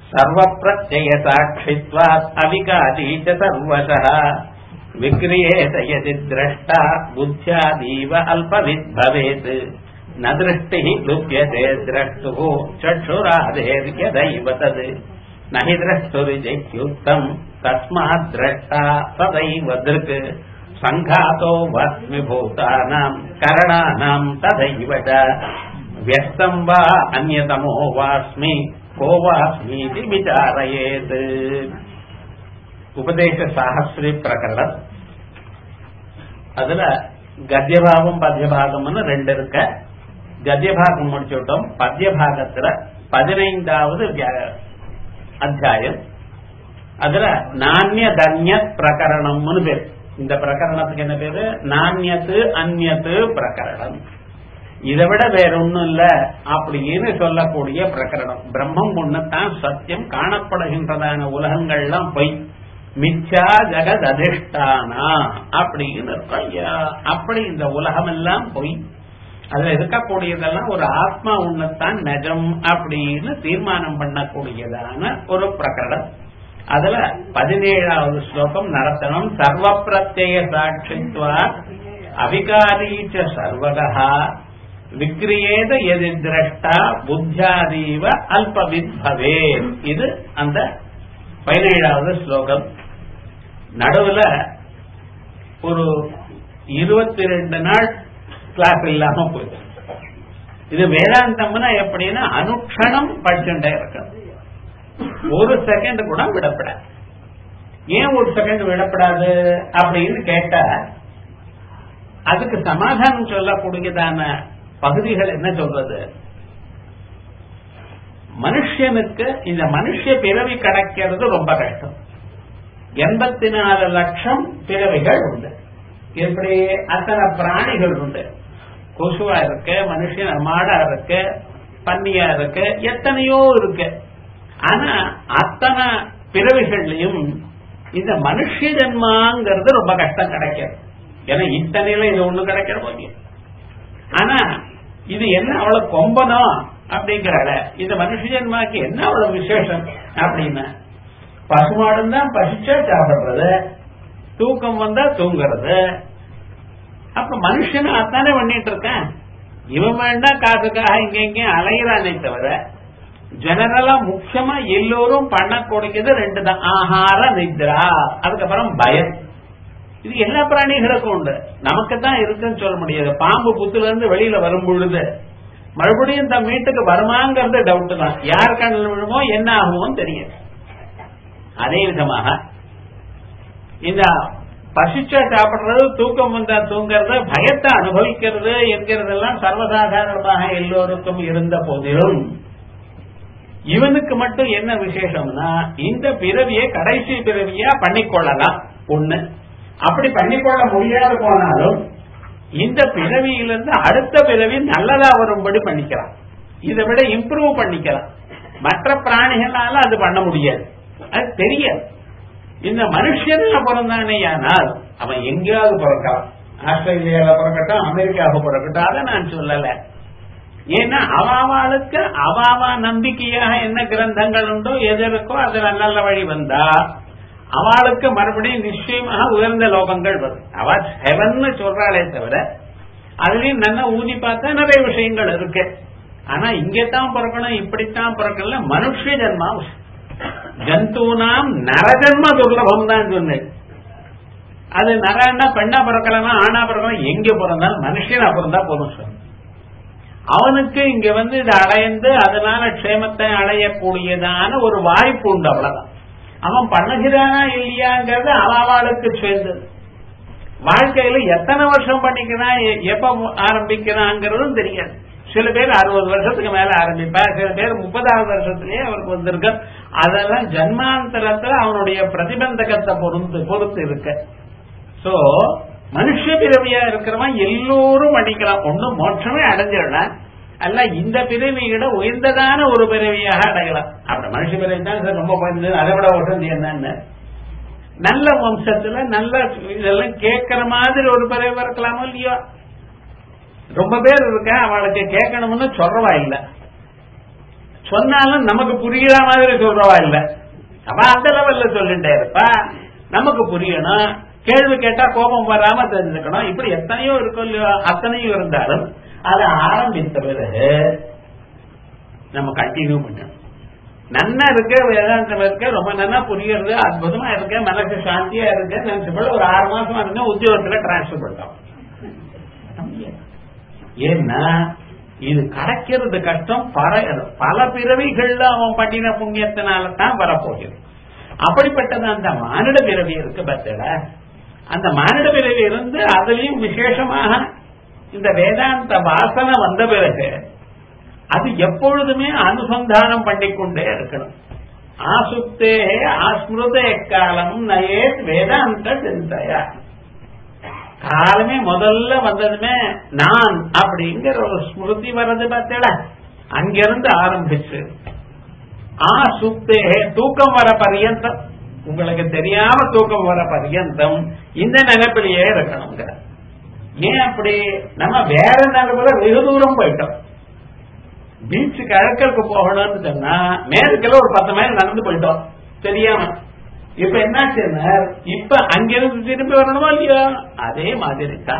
சர்வ பிரத்யய சாட்சித்வாத் அவிகாதி ச சர்வசः விக்ரியேத யதி திரஷ்டா புத்தியாதீவ அல்பவித் பவேத் ந திருஷ்டிः லுப்யते द्रष्टुः चक्षुराधेर्यदैव तद् न हि द्रष्टुरिजह्युक्तम् तस्मात् द्रष्टा तदैव दृक् सङ्घातो वस्मिभूतानाम् करणानाम् तथैव च व्यस्तम् वा अन्यतमो वास्मि को वास्मीति विचारयेत् உபதேச சாகஸ்ரீ பிரகரணம் அதுல கத்தியபாகம் பத்தியபாகம்னு ரெண்டு இருக்க கத்தியபாகம் முடிச்சுட்டோம் பத்தியபாகத்துல பதினைந்தாவது வியா- அத்தியாயம் அதுல நானிய தன்ய பிரகரணம்னு பேர் இந்த பிரகரணத்துக்கு என்ன பேரு நானியத்து அந்நியத்து பிரகரணம் இதை விட வேற ஒண்ணும் இல்ல அப்படின்னு சொல்லக்கூடிய பிரகரணம் பிரம்மம் ஒண்ணுதான் சத்தியம் காணப்படுகின்றதான உலகங்கள்லாம் பொய் மிச்சா ஜெகத் அதிஷ்டானா அப்படின்னு இருக்கும். ஐயா, அப்படி இந்த உலகம் எல்லாம் பொய் அதுல இருக்கக்கூடியதெல்லாம் ஒரு ஆத்மா ஒண்ணுத்தான் நஜம் அப்படின்னு தீர்மானம் பண்ணக்கூடியதான ஒரு பிரகரணம் அதுல பதினேழாவது ஸ்லோகம் நடத்தணும் சர்வ பிரத்யய சாட்சித்வா அவிகாரீச்ச சர்வகா விக்ரியேத எதி திரஷ்டா புத்தியாதீவ அல்பவித் பவே இது அந்த பதினேழாவது ஸ்லோகம் நடுவுல ஒரு இருபத்தி ரெண்டு நாள் கிளாஸ் இல்லாம போயிடும் இது வேதாந்தம்னா எப்படின்னா அனுக்ஷணம் படிச்சுட்டே இருக்கணும் ஒரு செகண்ட் கூட விடப்படாது ஏன் ஒரு செகண்ட் விடப்படாது அப்படின்னு கேட்டா அதுக்கு சமாதானம் சொல்லக்கூடியதான பகுதிகள் என்ன சொல்றது மனுஷனுக்கு இந்த மனுஷ பிறவி கிடைக்கிறது ரொம்ப கஷ்டம் எண்பத்தி நாலு லட்சம் பிறவிகள் உண்டு இப்படி அத்தனை பிராணிகள் உண்டு கொசுவா இருக்கு மனுஷன் மாடா இருக்கு பன்னியா இருக்கு எத்தனையோ இருக்கு ஆனா அத்தனை பிறவிகள்லயும் இந்த மனுஷ ஜென்மாங்கிறது ரொம்ப கஷ்டம் கிடைக்காது ஏன்னா இத்தனையில இது ஒண்ணு கிடைக்கிற போது ஆனா இது என்ன அவ்வளவு கொம்பனம் அப்படிங்கிறாள இந்த மனுஷ ஜென்மாக்கு என்ன அவ்வளவு விசேஷம் அப்படின்னா பசுமாடும் தான் பசிச்சா சாப்பிடுறது தூக்கம் வந்தா தூங்குறது அப்ப மனுஷன் அதானே பண்ணிட்டு இருக்கேன் இவன் வேண்டாம் காசுக்காக இங்க இங்கேயும் அலையிறானே தவிர ஜெனரலா முக்கியமா எல்லோரும் பண்ணக்கூடியது ரெண்டு தான் ஆகார நித்ரா அதுக்கப்புறம் பயம் இது எல்லா பிராணிகளுக்கும் உண்டு நமக்கு தான் இருக்குன்னு சொல்ல முடியாது பாம்பு புத்துல இருந்து வெளியில வரும் பொழுது மறுபடியும் தன் வீட்டுக்கு வருமாங்கிறது டவுட் தான் யார் கண்ணில் விழுமோ என்ன ஆகுமோ தெரியாது அதே விதமாக இந்த பசிச்சா சாப்பிடுறது தூக்கம் வந்தா தூங்குறது பயத்தை அனுபவிக்கிறது என்கிறதெல்லாம் சர்வசாதாரணமாக எல்லோருக்கும் இருந்த போதிலும் இவனுக்கு மட்டும் என்ன விசேஷம்னா இந்த பிறவியை கடைசி பிறவியா பண்ணிக்கொள்ளலாம் ஒண்ணு அப்படி பண்ணிக்கொள்ள முடியாது போனாலும் இந்த பிறவியிலிருந்து அடுத்த பிறவி நல்லதா வரும்படி பண்ணிக்கலாம் இதை விட இம்ப்ரூவ் பண்ணிக்கலாம் மற்ற பிராணிகளால அது பண்ண முடியாது அது தெரியாது இந்த மனுஷன்ல பிறந்தானே ஆனால் அவன் எங்கேயாவது பிறக்கலாம் ஆஸ்திரேலியால பிறக்கட்டும் அமெரிக்காவுக்கு பிறக்கட்டும் அதை நான் சொல்லல ஏன்னா அவாவாளுக்கு அவாவா நம்பிக்கையாக என்ன கிரந்தங்கள் உண்டோ எது இருக்கோ அதுல நல்ல வழி வந்தா அவளுக்கு மறுபடியும் நிச்சயமாக உயர்ந்த லோகங்கள் வரும் அவ ஹெவன்னு சொல்றாளே தவிர அதுலயும் நல்லா ஊதி பார்த்தா நிறைய விஷயங்கள் இருக்கு ஆனா இங்கத்தான் பிறக்கணும் இப்படித்தான் பிறக்கல மனுஷ ஜென்மா ஜந்தூனாம் நரஜன்ம துர்லபம் தான் சொன்னேன் அது நரன்னா பெண்ணா பிறக்கலன்னா ஆணா பிறக்கலாம் எங்க பிறந்தாலும் மனுஷனா பிறந்தா போதும் சார் அவனுக்கு இங்க வந்து இது அடைந்து அதனால க்ஷேமத்தை அடையக்கூடியதான ஒரு வாய்ப்பு உண்டு அவ்வளவுதான் அவன் பண்ணுகிறானா இல்லையாங்கிறது அவளுக்கு சேர்ந்தது வாழ்க்கையில எத்தனை வருஷம் பண்ணிக்கிறான் எ- எப்ப ஆரம்பிக்கிறாங்கிறதும் தெரியாது சில பேர் அறுபது வருஷத்துக்கு மேல ஆரம்பிப்பார் சில பேர் முப்பதாவது வருஷத்திலேயே அவருக்கு வந்திருக்கு அதெல்லாம் ஜன்மாந்தரத்துல அவனுடைய பிரதிபந்தகத்தை பொறுத்து பொறுத்து இருக்கு சோ மனுஷ பிறவியா இருக்கிறவன் எல்லோரும் அடிக்கலாம் ஒண்ணும் மோட்சமே அடைஞ்சிடலாம் அல்ல இந்த பிறவியிட உயர்ந்ததான ஒரு பிறவியாக அடையலாம் அப்படி மனுஷ பிறவி தான் சார் ரொம்ப உயர்ந்தது அதை விட உடந்து என்னன்னு நல்ல வம்சத்துல நல்ல இதெல்லாம் கேட்கிற மாதிரி ஒரு பிறவி இருக்கலாமோ இல்லையோ ரொம்ப பேர் இருக்க அவளுக்கு கேட்கணும்னு சொல்றவா இல்ல சொன்னாலும் நமக்கு புரியுற மாதிரி சொல்றவா இல்ல அவன் அந்த லெவல்ல சொல்லிட்டே இருப்பா நமக்கு புரியணும் கேள்வி கேட்டா கோபம் வராம தெரிஞ்சுக்கணும் இப்படி எத்தனையோ இருக்கும் இல்லையோ அத்தனையும் இருந்தாலும் அதை ஆரம்பித்த பிறகு நம்ம கண்டினியூ பண்ணணும் நன்னா இருக்கு வேதாந்தம் இருக்கு ரொம்ப நல்லா புரியுறது அற்புதமா இருக்கு மனசு சாந்தியா இருக்கு நினைச்சு ஒரு ஆறு மாசமா இருந்தா உத்தியோகத்துல டிரான்ஸ்பர் பண்ணிட்டோம் ஏன்னா இது கிடைக்கிறது கஷ்டம் பல பல பிறவிகள்ல அவன் பண்ணின புண்ணியத்தினால தான் வரப்போகிறது அப்படிப்பட்டது அந்த மானிட பிறவி இருக்கு பத்தல அந்த மானிட பிறவி இருந்து அதுலயும் விசேஷமாக இந்த வேதாந்த வாசனை வந்த பிறகு அது எப்பொழுதுமே அனுசந்தானம் பண்ணிக்கொண்டே இருக்கணும் ஆசுப்தே ஆஸ்மிருத எக்காலம் நயே வேதாந்த சிந்தையா காலமே முதல்ல வந்ததுமே நான் அப்படிங்கிற ஒரு ஸ்மிருதி வர்றது பார்த்தல அங்கிருந்து ஆரம்பிச்சு ஆ சுத்தே தூக்கம் வர பரியந்தம் உங்களுக்கு தெரியாம தூக்கம் வர பரியந்தம் இந்த நினைப்பிலேயே இருக்கணுங்கிற ஏன் அப்படி நம்ம வேற நினைப்புல வெகு தூரம் போயிட்டோம் பீச்சு கிழக்கு போகணும்னு சொன்னா மேற்குல ஒரு பத்து மைல் நடந்து போயிட்டோம் தெரியாம இப்ப என்னாச்சுன்னா இப்ப அங்கிருந்து திரும்பி வரணுமா இல்லையா அதே மாதிரி தான்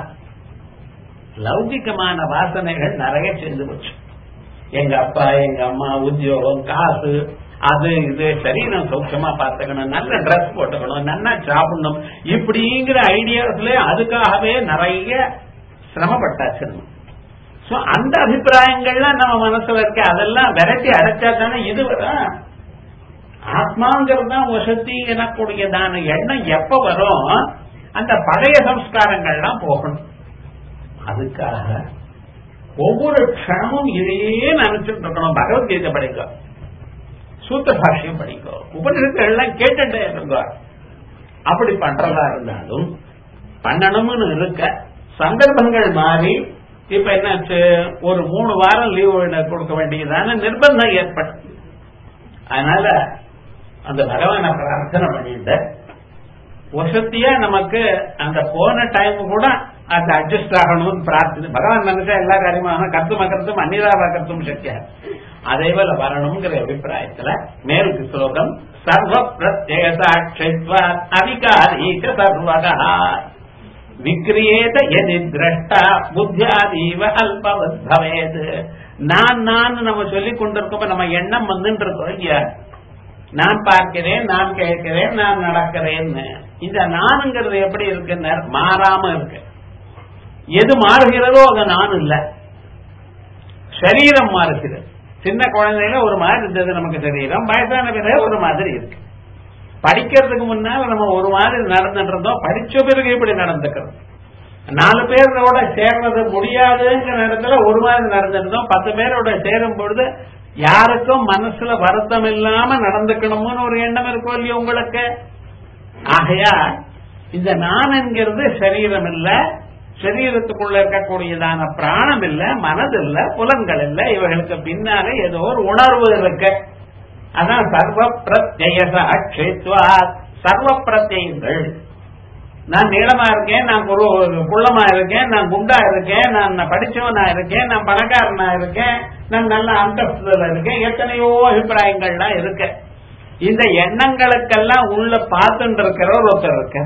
லௌகிகமான வாசனைகள் நிறைய சேர்ந்து போச்சு எங்க அப்பா எங்க அம்மா உத்தியோகம் காசு அது இது சரீரம் சௌக்கியமா பார்த்துக்கணும் நல்ல ட்ரெஸ் போட்டுக்கணும் நல்லா சாப்பிடணும் இப்படிங்கிற ஐடியாஸ்ல அதுக்காகவே நிறைய சிரமப்பட்டாச்சு நம்ம சோ அந்த அபிப்பிராயங்கள்லாம் நம்ம மனசுல இருக்க அதெல்லாம் விரட்டி அடைச்சா தானே இது வரும் ஆத்மாங்கிறது தான் வசதி எனக்கூடியதான எண்ணம் எப்ப வரும் அந்த பழைய சம்ஸ்காரங்கள்லாம் போகணும் அதுக்காக ஒவ்வொரு க்ஷணமும் இதையே நினைச்சுட்டு இருக்கணும் பகவத்கீதை படிக்கும் சூத்த பாஷ்யம் படிக்கும் உபநிஷத்து எல்லாம் கேட்டுட்டே இருங்க அப்படி பண்றதா இருந்தாலும் பண்ணணும்னு இருக்க சந்தர்ப்பங்கள் மாறி இப்ப என்னாச்சு ஒரு மூணு வாரம் லீவு கொடுக்க வேண்டியதான நிர்பந்தம் ஏற்படும் அதனால அந்த பகவானை பிரார்த்தனை பண்ணிட்டு வசதியா நமக்கு அந்த போன டைம் கூட அந்த அட்ஜஸ்ட் ஆகணும்னு பிரார்த்தனை பகவான் நினைச்சா எல்லா காரியமாக கருத்தும் அக்கருத்தும் அந்நிதாபா கருத்தும் சக்கிய அதே போல வரணுங்கிற அபிப்பிராயத்துல மேலுக்கு ஸ்லோகம் சர்வ பிரத்யேகாட்சித்வா அவிகாரீக சர்வகா விக்ரியேத எதி திரஷ்டா புத்தியாதீவ அல்பவத் பவேது நான் நான் நம்ம சொல்லிக் கொண்டிருக்கோம் நம்ம எண்ணம் வந்துட்டு இருக்கோம் இல்லையா நான் பார்க்கிறேன் நான் கேட்கிறேன் நான் நடக்கிறேன்னு இந்த நானுங்கிறது எப்படி இருக்குன்னு மாறாம இருக்கு எது மாறுகிறதோ அது நான் இல்ல சரீரம் மாறுகிறது சின்ன குழந்தையில ஒரு மாதிரி இருந்தது நமக்கு சரீரம் வயசான பிறகு ஒரு மாதிரி இருக்கு படிக்கிறதுக்கு முன்னால நம்ம ஒரு மாதிரி நடந்துட்டு இருந்தோம் படிச்ச பிறகு இப்படி நடந்துக்கிறோம் நாலு பேரோட சேர்றது முடியாதுங்கிற இடத்துல ஒரு மாதிரி நடந்திருந்தோம் பத்து பேரோட சேரும் பொழுது யாருக்கும் மனசுல வருத்தம் இல்லாம நடந்துக்கணும்னு ஒரு எண்ணம் இருக்கும் இல்லையா உங்களுக்கு ஆகையா இந்த நான் என்கிறது சரீரம் இல்ல சரீரத்துக்குள்ள இருக்கக்கூடியதான பிராணம் இல்ல மனது இல்ல புலன்கள் இல்ல இவர்களுக்கு பின்னால ஏதோ ஒரு உணர்வு இருக்கு அதான் சர்வ பிரத்யய சாட்சித்வா சர்வ பிரத்யங்கள் நான் நீளமா இருக்கேன் நான் ஒரு குள்ளமா இருக்கேன் நான் குண்டா இருக்கேன் நான் படிச்சவனா இருக்கேன் நான் பணக்காரனா இருக்கேன் நான் நல்ல அந்தஸ்துல இருக்கேன் எத்தனையோ அபிப்பிராயங்கள்லாம் இருக்கு இந்த எண்ணங்களுக்கெல்லாம் உள்ள பார்த்துட்டு இருக்கிற ஒருத்தர் இருக்க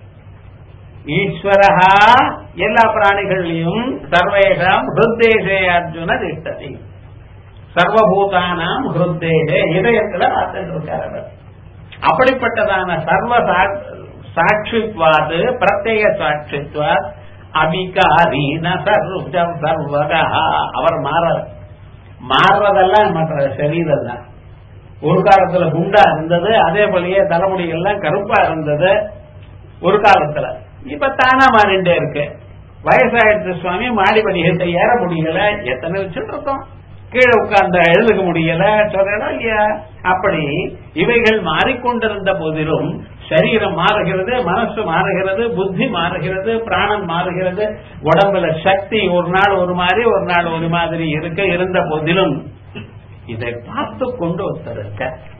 ஈஸ்வரஹா எல்லா பிராணிகள்லையும் சர்வேஷாம் ஹிருத்தேஷே அர்ஜுன திஷ்டதி சர்வபூதானாம் ஹிருத்தேஷே இதயத்துல பார்த்துட்டு இருக்கார் அவர் அப்படிப்பட்டதான சர்வ சாட்சித்வாது பிரத்யேக சாட்சித்வாத் அபிகாரீன சர்வம் சர்வகா அவர் மாற மாறுறதெல்லாம் மற்ற சரீரம் தான் ஒரு காலத்துல குண்டா இருந்தது அதே போலயே தலைமுடி எல்லாம் கருப்பா இருந்தது ஒரு காலத்துல இப்ப தானா மாறிண்டே இருக்கு வயசாயிடுச்சு சுவாமி மாடி படிக்கட்டை ஏற முடியல எத்தனை வச்சுட்டு இருக்கோம் கீழே உட்கார்ந்த எழுதுக்க முடியல சொல்றா இல்லையா அப்படி இவைகள் மாறிக்கொண்டிருந்த போதிலும் சரீரம் மாறுகிறது மனசு மாறுகிறது புத்தி மாறுகிறது பிராணம் மாறுகிறது உடம்புல சக்தி ஒரு நாள் ஒரு மாதிரி ஒரு நாள் ஒரு மாதிரி இருக்க இருந்த போதிலும் இதை பார்த்து கொண்டு ஒருத்தர் இருக்க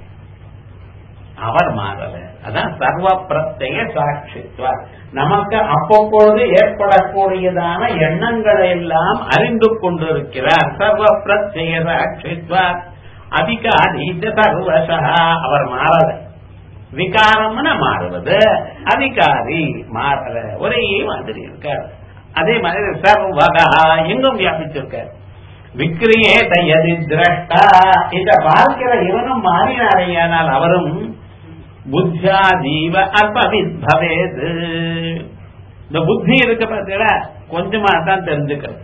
அவர் மாறல அதான் சர்வ பிரத்ய சாட்சித்வா நமக்கு அவ்வப்பொழுது ஏற்படக்கூடியதான எண்ணங்களை எல்லாம் அறிந்து கொண்டிருக்கிறார் சர்வ பிரத்ய சாட்சித்வா அதிகாரி சர்வசா அவர் மாறல விகாரம்னா மாறுவது அதிகாரி மாறல ஒரே மாதிரி இருக்கார் அதே மாதிரி சர்வகா எங்கும் வியாபிச்சிருக்கார் விக்ரியே தயதி திரஷ்டா இத பார்க்கிற இவனும் மாறினாரையானால் அவரும் புத்தியா ஜீவ அல்பவித் பவேது இந்த புத்தி இருக்கு பார்த்தீங்களா கொஞ்சமா தான் தெரிஞ்சுக்கிறது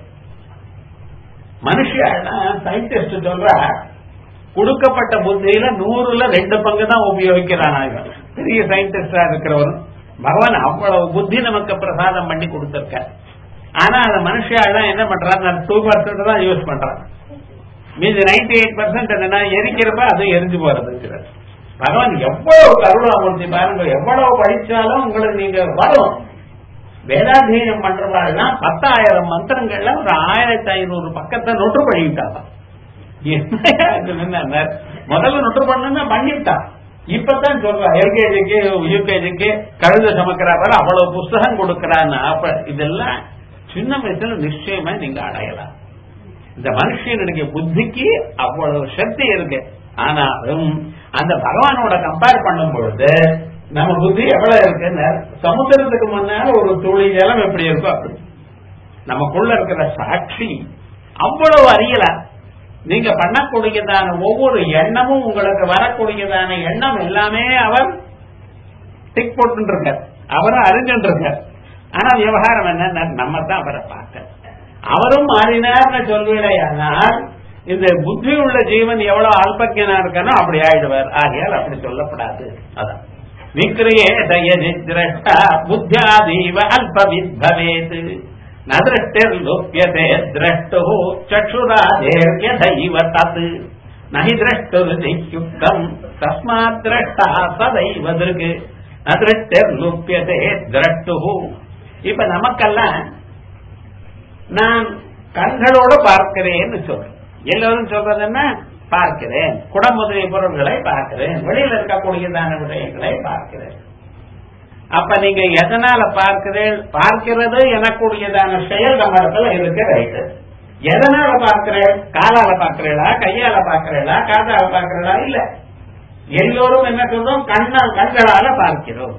மனுஷனா சயின்டிஸ்ட் சொல்ற கொடுக்கப்பட்ட புத்தியில நூறுல ரெண்டு பங்கு தான் உபயோகிக்கிறான் இவன் பெரிய சயின்டிஸ்டா இருக்கிறவரும் பகவான் அவ்வளவு புத்தி நமக்கு பிரசாதம் பண்ணி கொடுத்திருக்க ஆனா அந்த மனுஷாலாம் என்ன பண்றான் டூ பர்சன்ட் தான் யூஸ் பண்றான் மீது நைன்டி எயிட் பர்சன்ட் என்னன்னா எரிக்கிறப்ப அது எரிஞ்சு போறதுங்கிறார் பகவான் எவ்வளவு கருணாமூர்த்தி பாருங்க எவ்வளவு படிச்சாலும் உங்களுக்கு நீங்க வரும் வேதாத்தியம் பண்றவாள்லாம் பத்தாயிரம் மந்திரங்கள்ல ஒரு ஆயிரத்தி ஐநூறு பக்கத்தை நொற்று பண்ணிட்டாங்க என்ன முதல்ல நொற்று பண்ணா பண்ணிட்டான் இப்பதான் சொல்றா எல்கேஜிக்கு யூகேஜிக்கு கழுத சமக்கிறாரு அவ்வளவு புஸ்தகம் கொடுக்கறான்னு அப்ப இதெல்லாம் சின்ன வயசுல நிச்சயமா நீங்க அடையலாம் இந்த மனுஷனுடைய புத்திக்கு அவ்வளவு சக்தி இருக்கு ஆனாலும் அந்த பகவானோட கம்பேர் பண்ணும் பொழுது நம்ம புத்தி எவ்வளவு இருக்குன்னு சமுத்திரத்துக்கு முன்னால ஒரு துளி ஜலம் எப்படி இருக்கோ அப்படி நமக்குள்ள இருக்கிற சாட்சி அவ்வளவு அறியலாம் நீங்க பண்ணக்கூடியதான ஒவ்வொரு எண்ணமும் உங்களுக்கு வரக்கூடியதான எண்ணம் எல்லாமே அவர் டிக் போட்டு இருக்கார் அவரும் அறிஞ்சுட்டு இருக்கார் ஆனா விவகாரம் என்ன நம்ம தான் அவரை பார்க்க அவரும் மாறினார்னு சொல்வீடையானால் இந்த புத்தி உள்ள ஜீவன் எவ்வளவு அல்பக்கியனா இருக்கானோ அப்படி ஆயிடுவார் ஆகையால் அப்படி சொல்லப்படாது அதான் விக்ரியே தயதி திரஷ்டா புத்தியாதீவ அல்பவித் பவேத் ந திருஷ்டிர்லுப்யதே திரஷ்டு சக்ஷுராதேர்யதைவ தத் நஹி திரஷ்டுருதியுக்தம் தஸ்மாத் திரஷ்டா சதைவ திருக்கு ந திருஷ்டிர்லுப்யதே திரஷ்டு இப்ப நமக்கெல்லாம் நான் கண்களோடு பார்க்கிறேன்னு சொல்றேன் எல்லாரும் சொல்றது என்ன பார்க்கிறேன் குடமுதிரை பொருள்களை பார்க்கிறேன் வெளியில இருக்கக்கூடியதான விஷயங்களை பார்க்கிறேன் அப்ப நீங்க எதனால பார்க்கிறேன் பார்க்கிறது எனக்கூடியதான செயல் நம்ம இடத்துல இருக்கு ரைட்டு எதனால பார்க்கிறேன் காலால பார்க்கிறீங்களா கையால பார்க்கிறீங்களா காதால பார்க்கிறீங்களா இல்ல எல்லோரும் என்ன சொல்றோம் கண்ணா கண்களால பார்க்கிறோம்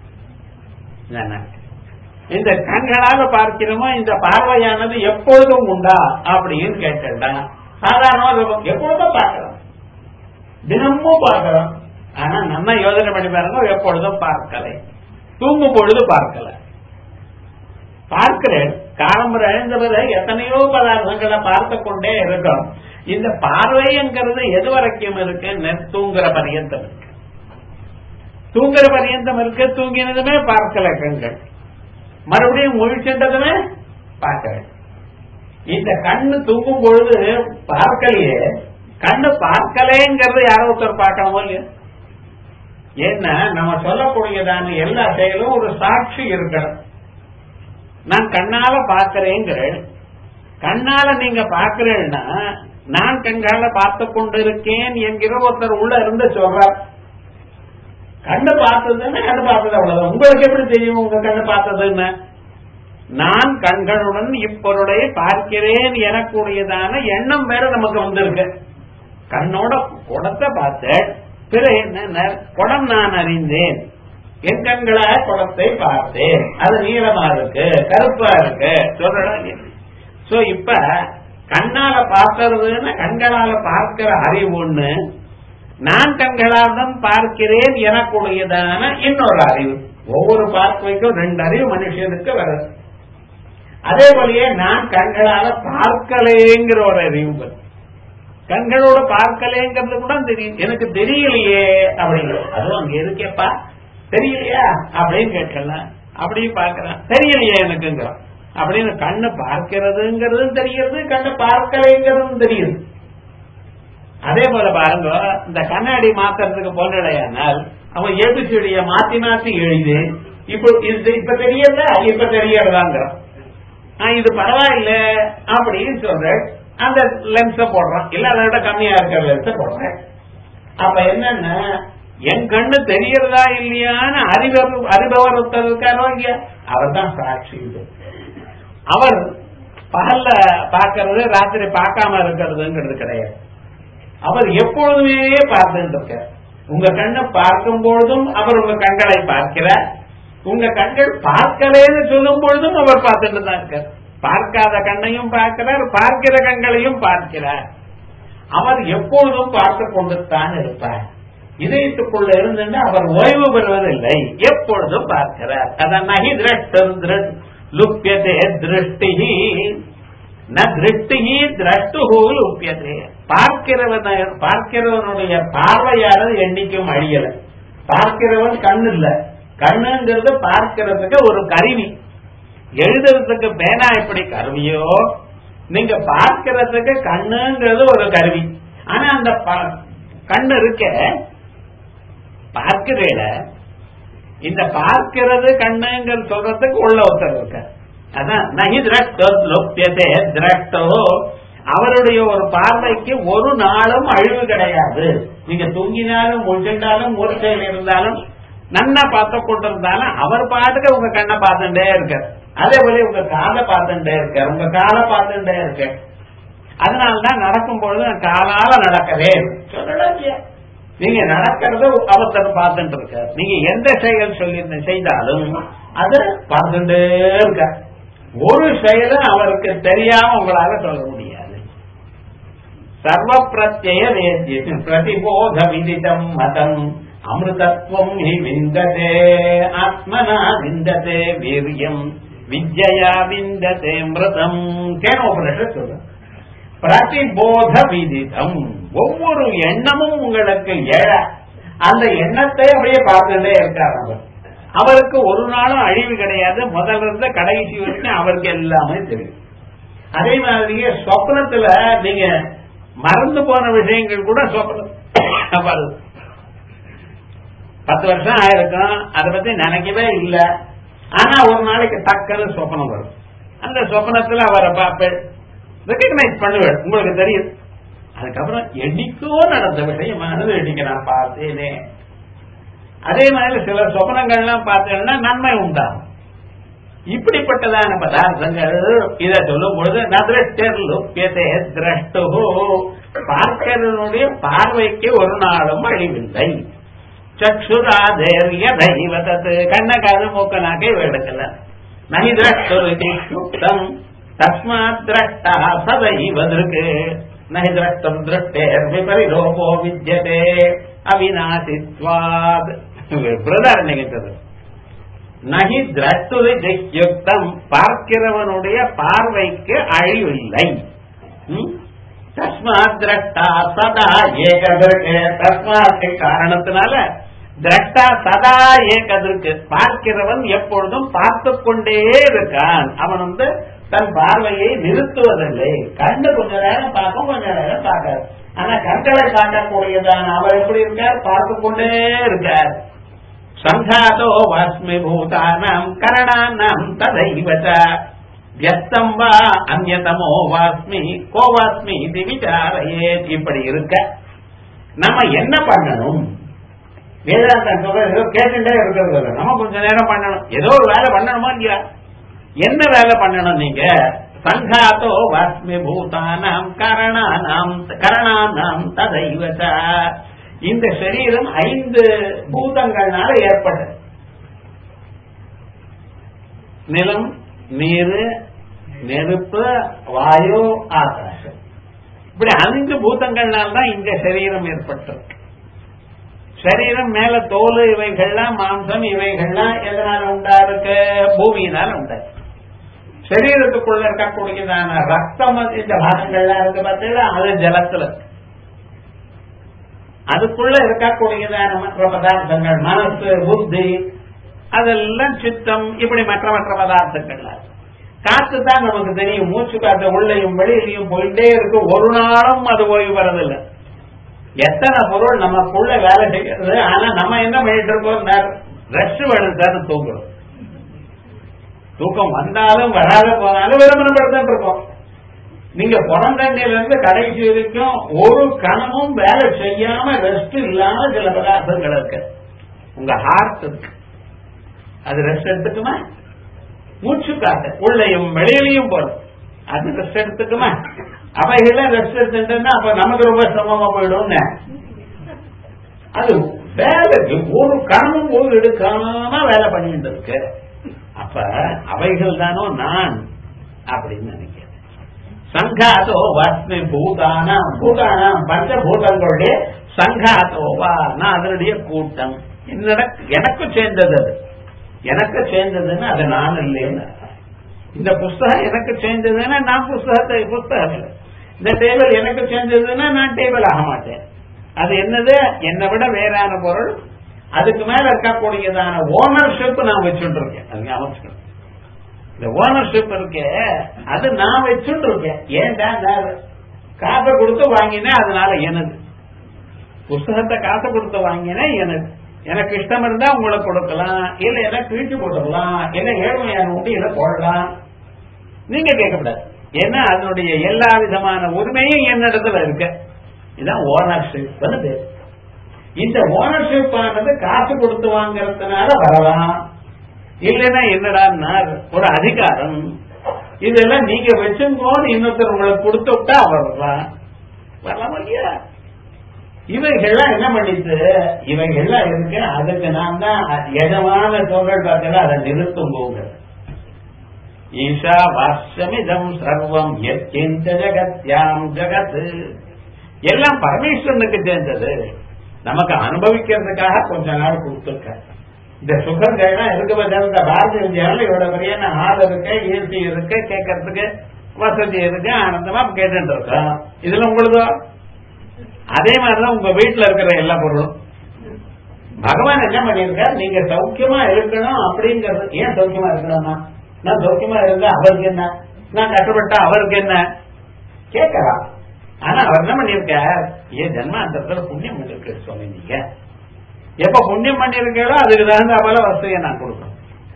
இந்த கண்களால பார்க்கிறோமோ இந்த பார்வையானது எப்பொழுதும் உண்டா அப்படின்னு கேட்டா சாதாரணமா எப்பொழுதும் பார்க்கிறோம் தினமும் பார்க்கிறோம் ஆனா நம்ம யோசனை பண்ணி பாருங்க எப்பொழுதும் பார்க்கலை தூங்கும் பொழுது பார்க்கல பார்க்கிறேன் காலம்புற எழுந்தவரை எத்தனையோ பதார்த்தங்களை பார்த்து கொண்டே இருக்கோம் இந்த பார்வைங்கிறது எது வரைக்கும் இருக்கு தூங்குற பரியந்தம் இருக்கு தூங்குற பரியந்தம் இருக்கு தூங்கினதுமே பார்க்கல கண்கள் மறுபடியும் முழிச்சென்றதுமே பார்க்கிறேன் இந்த கண்ணு தூங்கும் பொழுது பார்க்கலையே கண்ணு பார்க்கலேங்கிறது யாரோ ஒருத்தர் பார்க்கணுமோ இல்லையா ஏன்னா நம்ம சொல்லக்கூடியதான எல்லா செயலும் ஒரு சாட்சி இருக்கணும் நான் கண்ணால பாக்கிறேங்கிறேன் கண்ணால நீங்க பாக்கிறேன்னா நான் கண்கால பார்த்து கொண்டிருக்கேன் என்கிற ஒருத்தர் உள்ள இருந்து சொல்றார் கண்ணு பார்த்ததுன்னு கண்ணு பார்த்தது அவ்வளவு உங்களுக்கு எப்படி தெரியும் உங்க கண்ணு பார்த்ததுன்னு நான் கண்களுடன் இப்பொருளை பார்க்கிறேன் எனக்கூடியதான எண்ணம் வேற நமக்கு வந்திருக்கு கண்ணோட குடத்தை பார்த்தேன் பிறகு என்ன குடம் நான் அறிந்தேன் என் கண்களா குடத்தை பார்த்தேன் அது நீளமா இருக்கு கருப்பா இருக்கு சொல்றேன் சோ இப்ப கண்ணால பார்க்கறதுன்னு கண்களால பார்க்கிற அறிவு ஒண்ணு நான் கண்களால் பார்க்கிறேன் எனக்குடையதான இன்னொரு அறிவு ஒவ்வொரு பார்வைக்கும் ரெண்டு அறிவு மனுஷனுக்கு வருது அதே போலயே நான் கண்களால பார்க்கலேங்கிற ஒரு அறிவு கண்களோட பார்க்கலேங்கிறது கூட தெரியும் எனக்கு தெரியலையே அப்படிங்கிறது அதுவும் அங்க இருக்கேப்பா தெரியலையா அப்படின்னு கேட்கலாம் அப்படியும் பார்க்கலாம் தெரியலையே எனக்குங்கிறான் அப்படின்னு கண்ணு பார்க்கிறதுங்கிறதும் தெரியுது கண்ணு பார்க்கலைங்கிறதும் தெரியுது அதே போல பாருங்க இந்த கண்ணாடி மாத்துறதுக்கு போனடையானால் அவன் ஏபிசிடிய மாத்தி மாத்தி எழுதி இப்போ இது இப்ப தெரியல இப்ப தெரியறதாங்கிறான் இது பரவாயில்ல அப்படின்னு சொல்றேன் அந்த லென்ஸ போடுறான் இல்ல அதை விட கம்மியா இருக்கிற லென்ஸ போடுறேன் அப்ப என்னன்னா என் கண்ணு தெரியறதா இல்லையான்னு அறிவர் அறிபவர் ஒருத்தர் இருக்காரோ இல்லையா அவர் தான் சாட்சி இது அவர் பகல்ல பாக்கிறது ராத்திரி பார்க்காம இருக்கிறதுங்கிறது கிடையாது அவர் எப்பொழுதுமே பார்த்துட்டு இருக்கார் உங்க கண்ணை பார்க்கும் பொழுதும் அவர் உங்க கண்களை பார்க்கிறார் உங்க கண்கள் பார்க்கலேன்னு சொல்லும் பொழுதும் அவர் பார்த்துட்டு தான் இருக்கார் பார்க்காத கண்ணையும் பார்க்கிறார் பார்க்கிற கண்களையும் பார்க்கிறார் அவர் எப்பொழுதும் பார்த்து கொண்டுத்தான் இருப்பார் இதயத்துக்குள்ள இருந்துட்டு அவர் ஓய்வு பெறுவதில்லை எப்பொழுதும் பார்க்கிறார் அதான் நகி திரஷ்டம் லுப்பியதே திருஷ்டி ந திருஷ்டி திரஷ்டு லுப்பியதே பார்க்கிறவன் பார்க்கிறவனுடைய பார்வையானது என்னைக்கும் அழியல பார்க்கிறவன் கண்ணு இல்ல கண்ணுங்கிறது பார்க்கிறதுக்கு ஒரு கருவி எழுதுறதுக்கு பேனா எப்படி கருவியோ நீங்க பார்க்கிறதுக்கு கண்ணுங்கிறது ஒரு கருவி ஆனா அந்த கண்ணு இருக்க பார்க்கிறேல இந்த பார்க்கிறது கண்ணுங்கிற சொல்றதுக்கு உள்ள ஒருத்தர் இருக்க அதான் நகி திரஷ்டோப்பியதே திரஷ்டோ அவருடைய ஒரு பார்வைக்கு ஒரு நாளும் அழிவு கிடையாது நீங்க தூங்கினாலும் முழிச்சிருந்தாலும் மூர்ச்சையில் இருந்தாலும் நன்னா பார்த்து கொண்டிருந்தாலும் அவர் பாட்டுக்கு உங்க கண்ணை பார்த்துட்டே இருக்கார் அதே போல உங்க காலை பார்த்துட்டே இருக்கார் உங்க காலை பார்த்துட்டே இருக்க அதனாலதான் நடக்கும் பொழுது காலால நடக்கவே சொல்லலாம் நீங்க நடக்கிறத அவசரம் பார்த்துட்டு இருக்க நீங்க எந்த செயல் சொல்லி செய்தாலும் அது பார்த்துட்டே இருக்க ஒரு செயலும் அவருக்கு தெரியாம உங்களால சொல்ல முடியாது சர்வ பிரத்யய வேத்தியம் பிரதிபோத விதிதம் மதம் அமிர்தத்வம் ஹி விந்ததே ஆத்மனா விந்ததே வீரியம் வித்யா விந்ததே மிருதம் கேனோபனிஷத் சொல்ற பிரதிபோத விதிதம் ஒவ்வொரு எண்ணமும் உங்களுக்கு எழ அந்த எண்ணத்தை அப்படியே பார்த்துட்டே இருக்கார் அவர் அவருக்கு ஒரு நாளும் அழிவு கிடையாது முதல்ல இருந்த கடைசி வரைக்கும் அவருக்கு எல்லாமே தெரியும் அதே மாதிரியே சொப்னத்துல நீங்க மறந்து போன விஷயங்கள் கூட சொப்னம் வருது பத்து வருஷம் ஆயிருக்கும் அதை பத்தி நினைக்கவே இல்லை ஆனா ஒரு நாளைக்கு டக்குன்னு சொப்பனம் வரும் அந்த சொப்பனத்துல அவரை பார்ப்பேன் ரெக்கக்னைஸ் பண்ணுவேன் உங்களுக்கு தெரியும் அதுக்கப்புறம் என்னைக்கோ நடந்த விஷயமானது இன்னைக்கு நான் பார்த்தேனே அதே மாதிரி சில சொப்பனங்கள்லாம் பார்த்தேன்னா நன்மை உண்டாகும் இப்படிப்பட்டதான பதார்த்தங்கள் இதை சொல்லும் பொழுது நதிரஷ்டே திரஷ்டு பார்க்கிறனுடைய பார்வைக்கு ஒரு நாளும் அழிவில்லை சக்ஷுராதேரிய தெய்வதத்து கண்ணக்காது மூக்கனாக்கே எடுக்கல நகி திரஷ்டுத்தம் தஸ்மாத் திரஷ்டா சதைவதற்கு நகி திரஷ்டம் திருஷ்டேர் விபரிலோபோ வித்யதே அவிநாசித்வாத் பிரதார் நிகழ்த்தது நகி திரஷ்டுயுக்தம் பார்க்கிறவனுடைய பார்வைக்கு அழிவில்லை தஸ்மாத் திரஷ்டா சதா ஏகதற்கு தஸ்மாத் காரணத்தினால திரஷ்டா சதா ஏகதற்கு பார்க்கிறவன் எப்பொழுதும் பார்த்து கொண்டே இருக்கான் அவன் வந்து தன் பார்வையை நிறுத்துவதில்லை கண்டு கொஞ்ச நேரம் பார்க்கும் கொஞ்ச நேரம் பார்க்காது ஆனா கண்களை பார்க்கக்கூடியதான் அவர் எப்படி இருக்கார் பார்த்து கொண்டே இருக்கார் சங்காதோ வாஸ்மி பூதானாம் கரணானாம் ததைவச்ச வியஸ்தம் வா அந்நதமோ வாஸ்மி கோ வாஸ்மி இது விசாரையே இப்படி இருக்க நம்ம என்ன பண்ணணும் வேதாந்தம் சொல்ற ஏதோ கேட்டுட்டே இருக்கிறது இல்லை நம்ம கொஞ்ச நேரம் பண்ணணும் ஏதோ ஒரு வேலை பண்ணணுமா இல்லையா என்ன வேலை பண்ணணும் நீங்க சங்காத்தோ வாஸ்மி பூதானாம் கரணானாம் கரணானாம் ததைவச்ச இந்த சரீரம் ஐந்து பூதங்கள்னால ஏற்பட்டது நிலம் நீர் நெருப்பு வாயு ஆகாசம் இப்படி அஞ்சு பூதங்கள்னால தான் இந்த சரீரம் ஏற்பட்டிருக்கு சரீரம் மேல தோல் இவைகள்லாம் மாம்சம் இவைகள்லாம் எதனால உண்டா இருக்கு பூமியினால உண்டா சரீரத்துக்குள்ள இருக்கக்கூடியதான ரத்தம் இந்த பாகங்கள்லாம் இருக்கு பார்த்தீங்கன்னா அது ஜலத்துல அதுக்குள்ள இருக்கக்கூடியதான மற்ற பதார்த்தங்கள் மனசு புத்தி அதெல்லாம் சித்தம் இப்படி மற்ற மற்ற பதார்த்தங்கள் காத்து தான் நமக்கு தெரியும் மூச்சு காத்து உள்ளையும் வெளியிலையும் போயிட்டே இருக்கு ஒரு நாளும் அது ஓய்வு வரதில்லை எத்தனை பொருள் நமக்குள்ள வேலை செய்யறது ஆனா நம்ம என்ன பண்ணிட்டு இருக்கோம் ரெஸ்ட் வேணும் சார் தூங்குறோம் தூக்கம் வந்தாலும் வராத போனாலும் விளம்பரப்படுத்த இருக்கோம் நீங்க பிறந்தண்ணில இருந்து கடைசி வரைக்கும் ஒரு கணமும் வேலை செய்யாம ரெஸ்ட் இல்லாம சில பதார்த்தங்கள் இருக்கு உங்க ஹார்ட் இருக்கு அது ரெஸ்ட் எடுத்துக்குமா மூச்சு காட்டு உள்ளையும் வெளியிலையும் போறது அது ரெஸ்ட் எடுத்துக்குமா அவைகள்லாம் ரெஸ்ட் எடுத்துட்டா அப்ப நமக்கு ரொம்ப சிரமமா போயிடும்னு அது வேலைக்கு ஒரு கணமும் ஒரு எடுக்காம வேலை பண்ணிட்டு இருக்கு அப்ப அவைகள் தானோ நான் அப்படின்னு நினைக்கிறேன் சங்காதோ வஸ்மி பூதானம் பூதானம் பஞ்சபூதங்களுடைய சங்காதோவா நான் அதனுடைய கூட்டம் என்னட எனக்கு சேர்ந்தது அது எனக்கு சேர்ந்ததுன்னு அது நான் இல்லைன்னு இந்த புஸ்தகம் எனக்கு சேர்ந்ததுன்னா நான் புஸ்தகத்தை புஸ்தகம் இல்லை இந்த டேபிள் எனக்கு சேர்ந்ததுன்னா நான் டேபிள் ஆக மாட்டேன் அது என்னது என்னை விட வேறான பொருள் அதுக்கு மேல இருக்கக்கூடியதான ஓனர்ஷிப் நான் வச்சுட்டு இருக்கேன் அது ஞாபகம் இந்த ஓனர்ஷிப் இருக்கே அது நான் வச்சுட்டு இருக்கேன் ஏன்டா நான் காசை கொடுத்து வாங்கினேன் அதனால எனது புஸ்தகத்தை காசை கொடுத்து வாங்கினேன் எனது எனக்கு இஷ்டம் இருந்தா உங்களுக்கு கொடுக்கலாம் இல்ல எனக்கு கிழிச்சு போட்டுக்கலாம் இல்ல ஏழ்மையான உண்டு இதை போடலாம் நீங்க கேட்கக்கூடாது ஏன்னா அதனுடைய எல்லா விதமான உரிமையும் என்னிடத்துல இருக்கு இதுதான் ஓனர்ஷிப் பேர் இந்த ஓனர்ஷிப் ஆனது காசு கொடுத்து வாங்கறதுனால வரலாம் இல்லைன்னா என்னடா ஒரு அதிகாரம் இதெல்லாம் நீங்க வச்சுங்கோன்னு இன்னொருத்தர் உங்களுக்கு கொடுத்து விட்டா வரலாம் வரலாம் இல்லையா இவைகள்லாம் என்ன பண்ணிட்டு இவைகள்லாம் இருக்கு அதுக்கு நான் தான் எதமான தொழில் பார்த்தா அதை நிறுத்தும் போங்க ஈஷா வாஸ்யமிதம் சர்வம் எத்திந்த ஜகத்யாம் ஜகத் எல்லாம் பரமேஸ்வரனுக்கு சேர்ந்தது நமக்கு அனுபவிக்கிறதுக்காக கொஞ்ச நாள் கொடுத்துருக்க இந்த சுகங்கள்லாம் இருக்கு பார்த்தா இந்த பாரதிய இந்தியாவில் இவ்வளவு பெரிய ஆள் இருக்கு ஏசி இருக்கு கேட்கறதுக்கு வசதி இருக்கு ஆனந்தமா கேட்டுட்டு இருக்கோம் இதுல உங்களுதோ அதே மாதிரிதான் உங்க வீட்டுல இருக்கிற எல்லா பொருளும் பகவான் என்ன பண்ணிருக்கார் நீங்க சௌக்கியமா இருக்கணும் அப்படிங்கறது ஏன் சௌக்கியமா இருக்கணும்னா நான் சௌக்கியமா இருந்தா அவருக்கு என்ன நான் கஷ்டப்பட்டா அவருக்கு என்ன கேட்கலாம் ஆனா அவர் என்ன பண்ணிருக்கார் ஏன் ஜென்மாந்தரத்துல புண்ணியம் பண்ணிருக்க சுவாமி நீங்க எப்ப புண்ணியம் பண்ணிருக்கீங்களோ அதுக்கு தகுந்த போல வசதியை நான் கொடுக்கணும்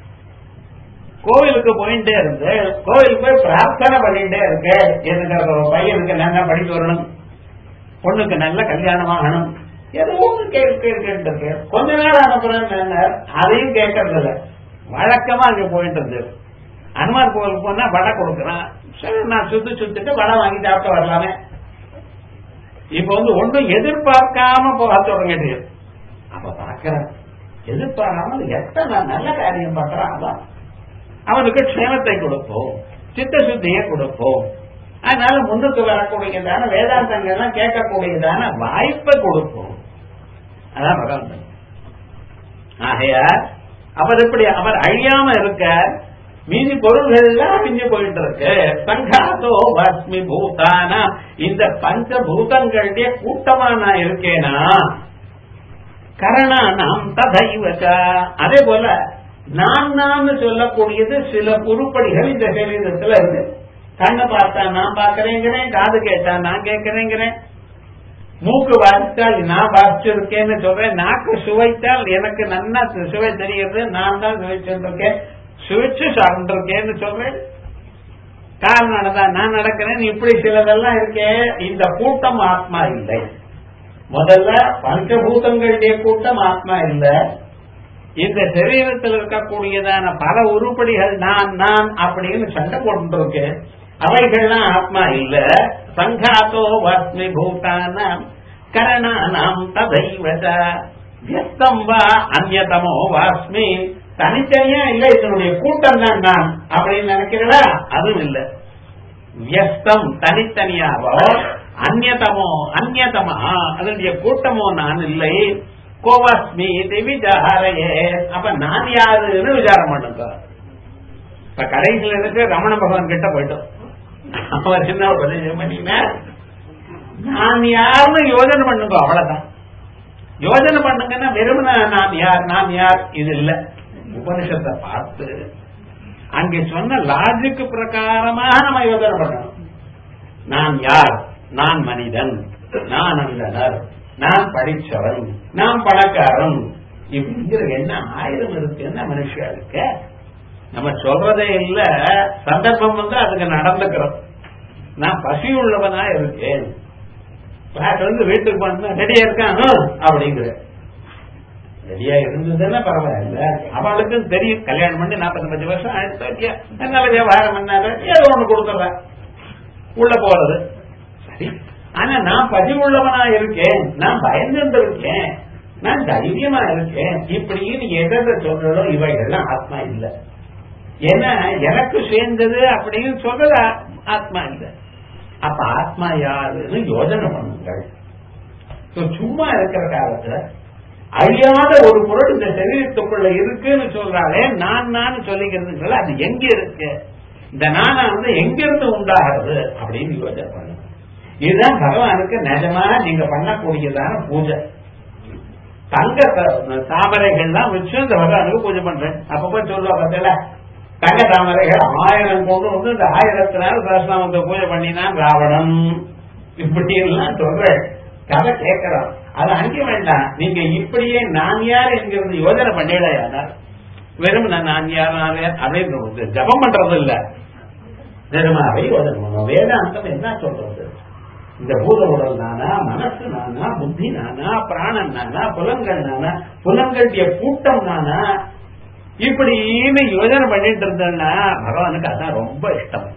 கோவிலுக்கு போயிட்டே இருந்து கோவிலுக்கு போய் பிரார்த்தனை பண்ணிட்டே இருக்கு எனக்கு பையனுக்கு நல்லா படிக்க வரணும் பொண்ணுக்கு நல்ல கல்யாணம் ஆகணும் ஏதோ ஒன்று கேட்டு இருக்கு கொஞ்ச நேரம் அனுப்புறேன் அதையும் கேட்கறது இல்ல வழக்கமா அங்க போயிட்டு இருந்தது அனுமார் கோவிலுக்கு போனா வடை கொடுக்குறான் சரி நான் சுத்தி சுத்திட்டு வடை வாங்கி சாப்பிட்டு வரலாமே இப்ப வந்து ஒன்றும் எதிர்பார்க்காம போக தொடங்கிட்டு அப்ப பாக்கிறேன் எதிர்பாராமல் எத்தனை நல்ல காரியம் பண்றான் அதான் அவனுக்கு க்ஷேமத்தை கொடுப்போம் சித்த சுத்தியை கொடுப்போம் அதனால முன்னுக்கு வரக்கூடியதான வேதாந்தங்கள்லாம் கேட்கக்கூடியதான வாய்ப்பை கொடுப்போம் அதான் பகவான் ஆகையார் அவர் எப்படி அவர் அழியாம இருக்க மீதி பொருள்கள் எல்லாம் அழிஞ்சு போயிட்டு இருக்கு சங்காதோ பஸ்மி பூதானா இந்த பஞ்ச பூதங்களுடைய கூட்டமா நான் இருக்கேனா கரணானாம் ததைவச்ச அதே போல நான் நான் சொல்லக்கூடியது சில உருப்படிகள் இந்த சரீரத்துல இருக்கு கண்ணை பார்த்தா நான் பாக்குறேங்கிறேன் காது கேட்டா நான் கேட்கிறேங்கிறேன் மூக்கு வாசித்தால் நான் வாசிச்சிருக்கேன்னு சொல்றேன் நாக்கு சுவைத்தால் எனக்கு நன்னா சுவை தெரிகிறது நான் தான் சுவைச்சிருக்கேன் சுவைச்சு சார்ந்திருக்கேன்னு சொல்றேன் கால் நடந்தா நான் நடக்கிறேன் இப்படி சிலதெல்லாம் இருக்கே இந்த கூட்டம் ஆத்மா இல்லை முதல்ல பஞ்சபூதங்களுடைய கூட்டம் ஆத்மா இல்லை இந்த சரீரத்தில் இருக்கக்கூடியதான பல உருப்படிகள் நான் நான் அப்படின்னு சண்டை போட்டு அவைகள்லாம் ஆத்மா இல்ல சங்காத்தோ வாஸ்மி பூட்டான கரணானாம் ததைவத வியஸ்தம் வா அந்நதமோ வாஸ்மி தனித்தனியா இல்ல இதனுடைய கூட்டம் தான் நான் அப்படின்னு நினைக்கிறீங்களா அதுவும் இல்ல வியஸ்தம் தனித்தனியாவோ அந்நதமோ அந்நதமா அதனுடைய கூட்டமோ நான் இல்லை கோவாஸ்மி விசாரையே அப்ப நான் யாருன்னு விசாரம் பண்ணுங்க இப்ப கடைசியில் இருக்கு ரமண பகவான் கிட்ட போயிட்டோம் அவர் என்ன உபதேசம் பண்ணீங்கன்னா நான் யாருன்னு யோஜனை பண்ணுங்க அவ்வளவுதான் யோஜனை பண்ணுங்கன்னா வெறுமன நான் யார் நான் யார் இது இல்ல உபனிஷத்தை பார்த்து அங்கே சொன்ன லாஜிக் பிரகாரமாக நம்ம யோஜனை பண்ணணும் நான் யார் நான் மனிதன் நான் அந்தனர் நான் படிச்சவன் நான் பணக்காரன் இப்படிங்கிற என்ன ஆயிரம் இருக்கு என்ன மனுஷா இருக்க நம்ம சொல்றதே இல்ல சந்தர்ப்பம் வந்து அதுக்கு நடந்துக்கிறோம் நான் பசி உள்ளவனா இருக்கேன் வந்து வீட்டுக்கு வந்தா ரெடியா இருக்கான் அப்படிங்கிற ரெடியா இருந்ததுன்னா பரவாயில்ல அவளுக்கும் தெரியும் கல்யாணம் பண்ணி நாற்பத்தஞ்சு வருஷம் ஆயிடுச்சு நல்ல வியாபாரம் பண்ணாரு ஏதோ ஒண்ணு கொடுத்துட்றேன் உள்ள போறது ஆனா நான் பதிவுள்ளவனா இருக்கேன் நான் பயந்துட்டு இருக்கேன் நான் தைரியமா இருக்கேன் இப்படின்னு எதை சொல்றதோ இவைகள்லாம் ஆத்மா இல்ல ஏன்னா எனக்கு சேர்ந்தது அப்படின்னு சொல்றது ஆத்மா இல்ல அப்ப ஆத்மா யாருன்னு யோஜனை பண்ணுங்கள் சும்மா இருக்கிற காலத்துல அழியாத ஒரு பொருள் இந்த சரீரத்துக்குள்ள இருக்குன்னு சொல்றாலே நான் நான் சொல்லிக்கிறது அது எங்க இருக்கு இந்த நானா வந்து எங்க இருந்து உண்டாகிறது அப்படின்னு யோசனை பண்ணுங்க இதுதான் பகவானுக்கு நிஜமா நீங்க பண்ணக்கூடியதான பூஜை தங்க தாமரைகள்லாம் வச்சு இந்த பகவானுக்கு பூஜை பண்றேன் அப்பப்ப சொல்லுவா பார்த்தல தங்க தாமரைகள் ஆயிரம் கொண்டு வந்து இந்த ஆயிரத்தினால சரஸ்நாமத்தை பூஜை பண்ணினான் ராவணன் இப்படி எல்லாம் சொல்றேன் கதை கேட்கிறோம் அது அங்கே வேண்டாம் நீங்க இப்படியே நான் யார் என்கிறது யோஜனை பண்ணிட யாரார் வெறும் நான் யார் நான் யார் அப்படின்னு ஜபம் பண்றது இல்ல நிஜமாவே யோஜனை பண்ணும் வேதாந்தம் என்ன சொல்றது இந்த பூத உடல் நானா மனசு நானா புத்தி நானா பிராணன் நானா புலன்கள் நானா புலன்களுடைய கூட்டம் நானா இப்படின்னு யோஜனை பண்ணிட்டு இருந்தேன்னா பகவானுக்கு அதான் ரொம்ப இஷ்டம்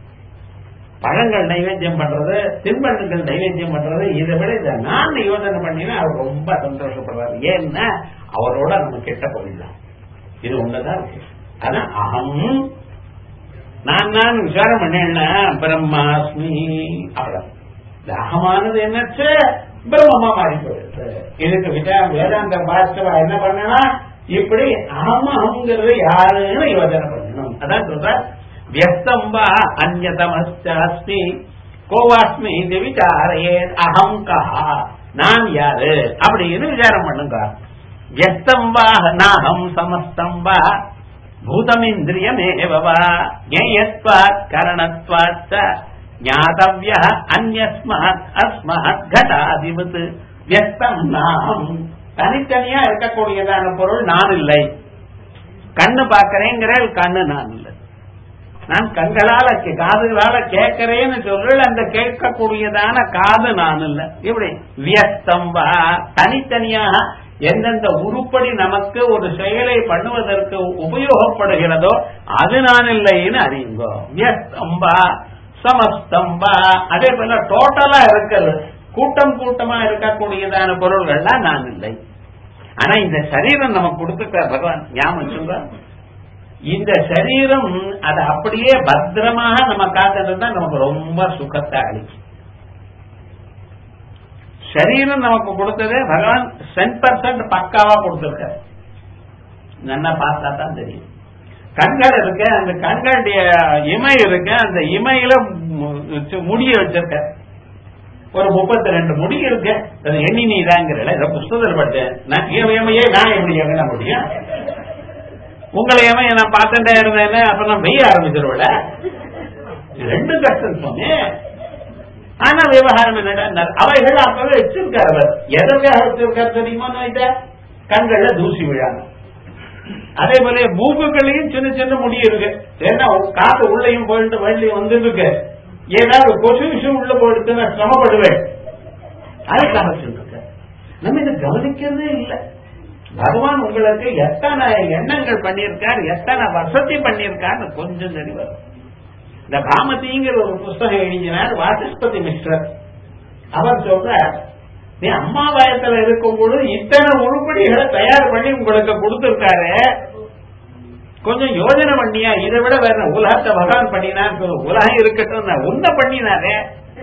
பழங்கள் நைவேத்தியம் பண்றது தின்பண்டங்கள் நைவேத்தியம் பண்றது இதை விட இதை நான் யோஜனை பண்ணினா அவர் ரொம்ப சந்தோஷப்படுறாரு ஏன்னா அவரோட நம்ம கெட்ட போயிடலாம் இது ஒண்ணுதான் அதான் அகம் நான் நான் விசாரம் பண்ணேன்னா பிரம்மாஸ்மி அவ்வளவு இந்த அகமானது என்னச்சு பிரம்மமா மாறி போயிடுது இதுக்கு விசாரம் வேதாந்த பாஸ்கவா என்ன பண்ணனா இப்படி அகம் அகங்கிறது யாருன்னு யோஜனை பண்ணணும் அதான் சொல்ற வியஸ்தம் வா அந்நதமஸ்தி கோவாஸ்மி இது விசாரையே அகம் கஹா நான் யாரு அப்படின்னு விசாரம் பண்ணுங்க வியஸ்தம் வா நாகம் சமஸ்தம் வா பூதமிந்திரியமேவா ஞேயத்வாத் கரணத்வாத் ஞாதவிய அந்யஸ்மாத் அஸ்மாத் கடாதிபத் வியஸ்தம் நாம் தனித்தனியா இருக்கக்கூடியதான பொருள் நான் இல்லை கண்ணு பாக்கிறேங்கிற கண்ணு நான் இல்லை நான் கண்களால காதுகளால கேட்கிறேன்னு சொல்றேன் அந்த கேட்கக்கூடியதான காது நான் இல்ல இப்படி வியஸ்தம் வா தனித்தனியாக எந்தெந்த உருப்படி நமக்கு ஒரு செயலை பண்ணுவதற்கு உபயோகப்படுகிறதோ அது நான் இல்லைன்னு அறியுங்கோ வியஸ்தம்பா சமஸ்தம்பா அதே போல டோட்டலா இருக்கிறது கூட்டம் கூட்டமா இருக்கக்கூடியதான பொருள்கள்லாம் நான் இல்லை ஆனா இந்த சரீரம் நமக்கு கொடுத்துட்ட பகவான் ஞாபகம் சொல்ற இந்த சரீரம் அது அப்படியே பத்திரமாக நம்ம காத்துட்டு நமக்கு ரொம்ப சுகத்தை அளிக்கும் சரீரம் நமக்கு கொடுத்ததே பகவான் சென் பர்சன்ட் பக்காவா கொடுத்திருக்காரு நல்லா பார்த்தா தான் தெரியும் கண்கள் இருக்கு அந்த கண்களுடைய இமை இருக்கு அந்த இமையில முடிய வச்சிருக்க ஒரு முப்பத்தி ரெண்டு முடி இருக்கு அது எண்ணி நீதாங்கிற இதை புஸ்தகத்தில் படித்தேன் நான் இமையே நான் எப்படி எண்ண முடியும் உங்களை எவன் நான் பார்த்துட்டே இருந்தேன்னு அப்ப நான் வெய்ய ஆரம்பிச்சிருவல ரெண்டு கஷ்டம் சொன்னேன் ஆனா விவகாரம் என்னடா அவைகள் அப்பவே வச்சிருக்காரு அவர் எதற்காக வச்சிருக்காரு தெரியுமா கண்கள்ல தூசி விழாங்க அதே போல பூக்குகளையும் சின்ன சின்ன முடி இருக்கு ஏன்னா காத்து உள்ளையும் போயிட்டு வெளியும் வந்து இருக்கு ஏதாவது கொசு விஷயம் உள்ள போயிட்டு நான் சிரமப்படுவேன் அதுக்காக வச்சிருக்க நம்ம இதை கவனிக்கிறதே இல்லை பகவான் உங்களுக்கு எத்தனை எண்ணங்கள் பண்ணியிருக்கார் எத்தனை வசதி பண்ணியிருக்கார் கொஞ்சம் தெரிவது இந்த பாமதிங்கிற ஒரு புஸ்தகம் எழுதினார் வாசஸ்பதி மிஸ்டர் அவர் சொல்ற நீ அம்மா வயத்துல இருக்கும் பொழுது இத்தனை உருப்படிகளை தயார் பண்ணி உங்களுக்கு கொடுத்திருக்காரு கொஞ்சம் யோஜனை பண்ணியா இதை விட வேற உலகத்தை பகவான் பண்ணினார் உலகம் இருக்கட்டும் உன்ன பண்ணினாரே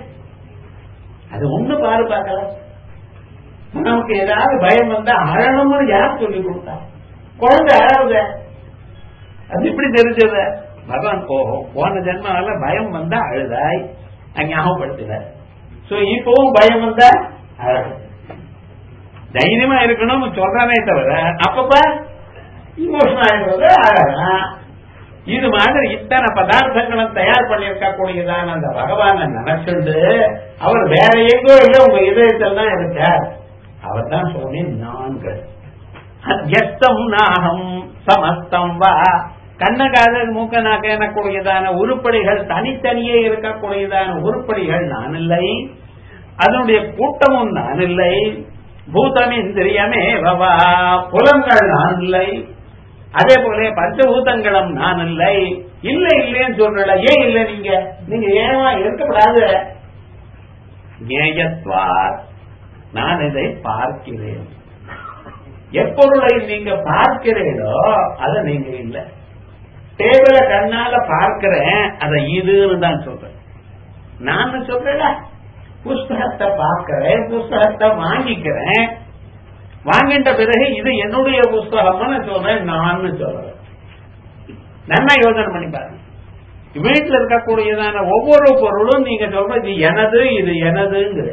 அது ஒண்ணு பாரு பார்க்கலாம் நமக்கு ஏதாவது பயம் வந்தா அழணும்னு யார் சொல்லி கொடுத்தா குழந்தை அழகுத அது இப்படி தெரிஞ்சது பகவான் போகும் போன ஜென்மால பயம் வந்தா அழுதாய் ஞாபகப்படுத்தின சோ இப்பவும் பயம் வந்தா அழகு தைரியமா இருக்கணும் சொல்றானே தவிர அப்பப்ப இமோஷன் ஆகிறது அழகா இது மாதிரி இத்தனை பதார்த்தங்களும் தயார் பண்ணியிருக்க கூடியதான அந்த பகவான நினைச்சுண்டு அவர் வேற எங்கோ இல்லை உங்க இதயத்தில் தான் இருக்கார் அவர் தான் சொன்னேன் நான்கள் அத்தியஸ்தம் நாகம் சமஸ்தம் வா கண்ணகாத மூக்க நாக்க எனக்கூடியதான உருப்படிகள் தனித்தனியே இருக்கக்கூடியதான உருப்படிகள் நான் இல்லை அதனுடைய கூட்டமும் நான் இல்லை பூதமிந்திரியமே வவா புலங்கள் நான் இல்லை அதே போல பஞ்சபூதங்களும் நான் இல்லை இல்ல இல்லைன்னு சொல்றல ஏன் இல்ல நீங்க நீங்க ஏமா இருக்கப்படாது ஞேயத்வார் நான் இதை பார்க்கிறேன் எப்பொருளை நீங்க பார்க்கிறீங்களோ அதை நீங்க இல்ல டேபிள கண்ணால பார்க்கிறேன் அதை இதுன்னு தான் சொல்றேன் நான் சொல்றேன் புஸ்தகத்தை பார்க்கிறேன் புஸ்தகத்தை வாங்கிக்கிறேன் வாங்கிட்ட பிறகு இது என்னுடைய புஸ்தகம்னு சொல்றேன் நான் சொல்றேன் நல்லா யோசனை பண்ணி பாருங்க வீட்டில் இருக்கக்கூடியதான ஒவ்வொரு பொருளும் நீங்க சொல்ற இது எனது இது எனதுங்கிற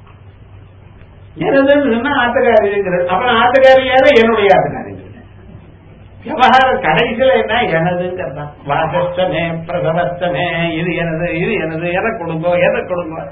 எனதுன்னு சொன்னா ஆட்டுக்காரிங்கிறது அப்புறம் ஆட்டுக்காரியார என்னுடைய ஆட்டுக்காரிங்கிறது விவகாரம் கடைசியில என்ன எனதுங்கிறதா வாசஸ்தமே பிரசவஸ்தமே இது எனது இது எனது எதை கொடுங்கோ எதை கொடுங்கோ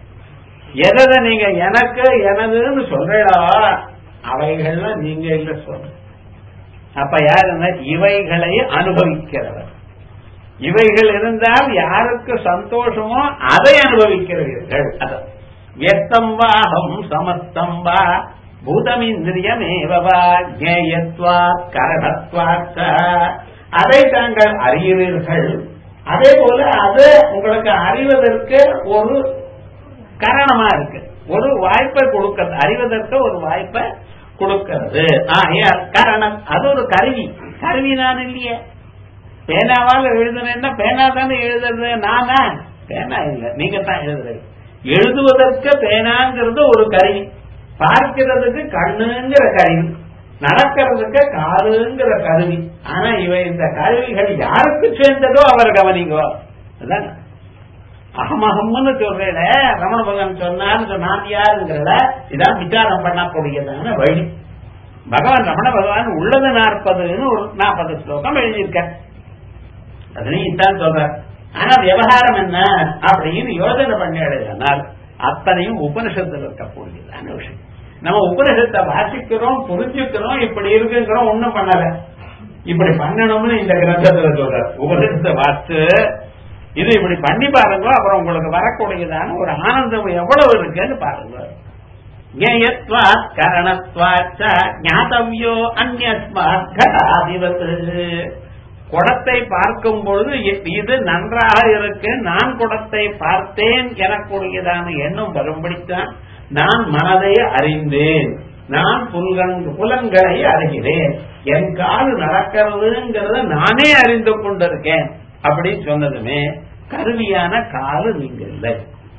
எதை நீங்க எனக்கு எனதுன்னு சொல்றா அவைகள்லாம் நீங்க இல்ல சொல்ற அப்ப யாருன்னா இவைகளை அனுபவிக்கிறவர் இவைகள் இருந்தால் யாருக்கு சந்தோஷமோ அதை அனுபவிக்கிறீர்கள் அதான் வியக்தம் வாஹம் சமஸ்தம் வா பூதமிந்திரியமேவா ஜேயத்வா கரணத்வாச்ச அதை தாங்கள் அறிகிறீர்கள் அதே போல அது உங்களுக்கு அறிவதற்கு ஒரு காரணமா இருக்கு ஒரு வாய்ப்பை கொடுக்கிறது அறிவதற்கு ஒரு வாய்ப்பை கொடுக்கிறது ஆகையால் காரணம் அது ஒரு கருவி கருவி நான் இல்லையே பேனாவால் எழுதுனேன்னா பேனா தானே எழுதுறது நானா பேனா இல்ல நீங்க தான் எழுதுறது எழுதுவதற்கு பேனாங்கிறது ஒரு கருவி பார்க்கிறதுக்கு கண்ணுங்கிற கருவி நடக்கிறதுக்கு காலுங்கிற கருவி ஆனா இவை இந்த கருவிகள் யாருக்கு சேர்ந்ததோ அவர் கவனிங்கோ அதான் அகமகம்னு சொல்றேன் ரமண பகவான் சொன்னான்னு நான் யாருங்கிறத இதான் விசாரம் பண்ணக்கூடியதான வழி பகவான் ரமண பகவான் உள்ளது நாற்பதுன்னு ஒரு நாற்பது ஸ்லோகம் எழுதியிருக்க அதுலயும் இதான் சொல்ற ஆனா விவகாரம் என்ன அப்படின்னு யோசனை பண்ணி எழுதினால் அத்தனையும் உபனிஷத்துல இருக்கக்கூடியதான விஷயம் நம்ம உபனிஷத்தை வாசிக்கிறோம் புரிஞ்சுக்கிறோம் இப்படி இருக்குங்கிறோம் ஒண்ணும் பண்ணல இப்படி பண்ணணும்னு இந்த கிரந்தத்துல சொல்ற உபனிஷத்தை வாசிச்சு இது இப்படி பண்ணி பாருங்க அப்புறம் உங்களுக்கு வரக்கூடியதான ஒரு ஆனந்தம் எவ்வளவு இருக்குன்னு பாருங்க ஞேயத்வாத் கரணத்வாச்ச ஞாதவியோ அந்நஸ்மாத் கடாதிவத் குடத்தை பார்க்கும் பொழுது இது நன்றாக இருக்கு நான் குடத்தை பார்த்தேன் எனக்கூடியதான எண்ணம் வரும்படித்தான் நான் மனதை அறிந்தேன் நான் புல்கன் புலன்களை அறிகிறேன் என் கால் நடக்கிறதுங்கிறத நானே அறிந்து கொண்டிருக்கேன் அப்படி சொன்னதுமே கருவியான காலு நீங்க இல்லை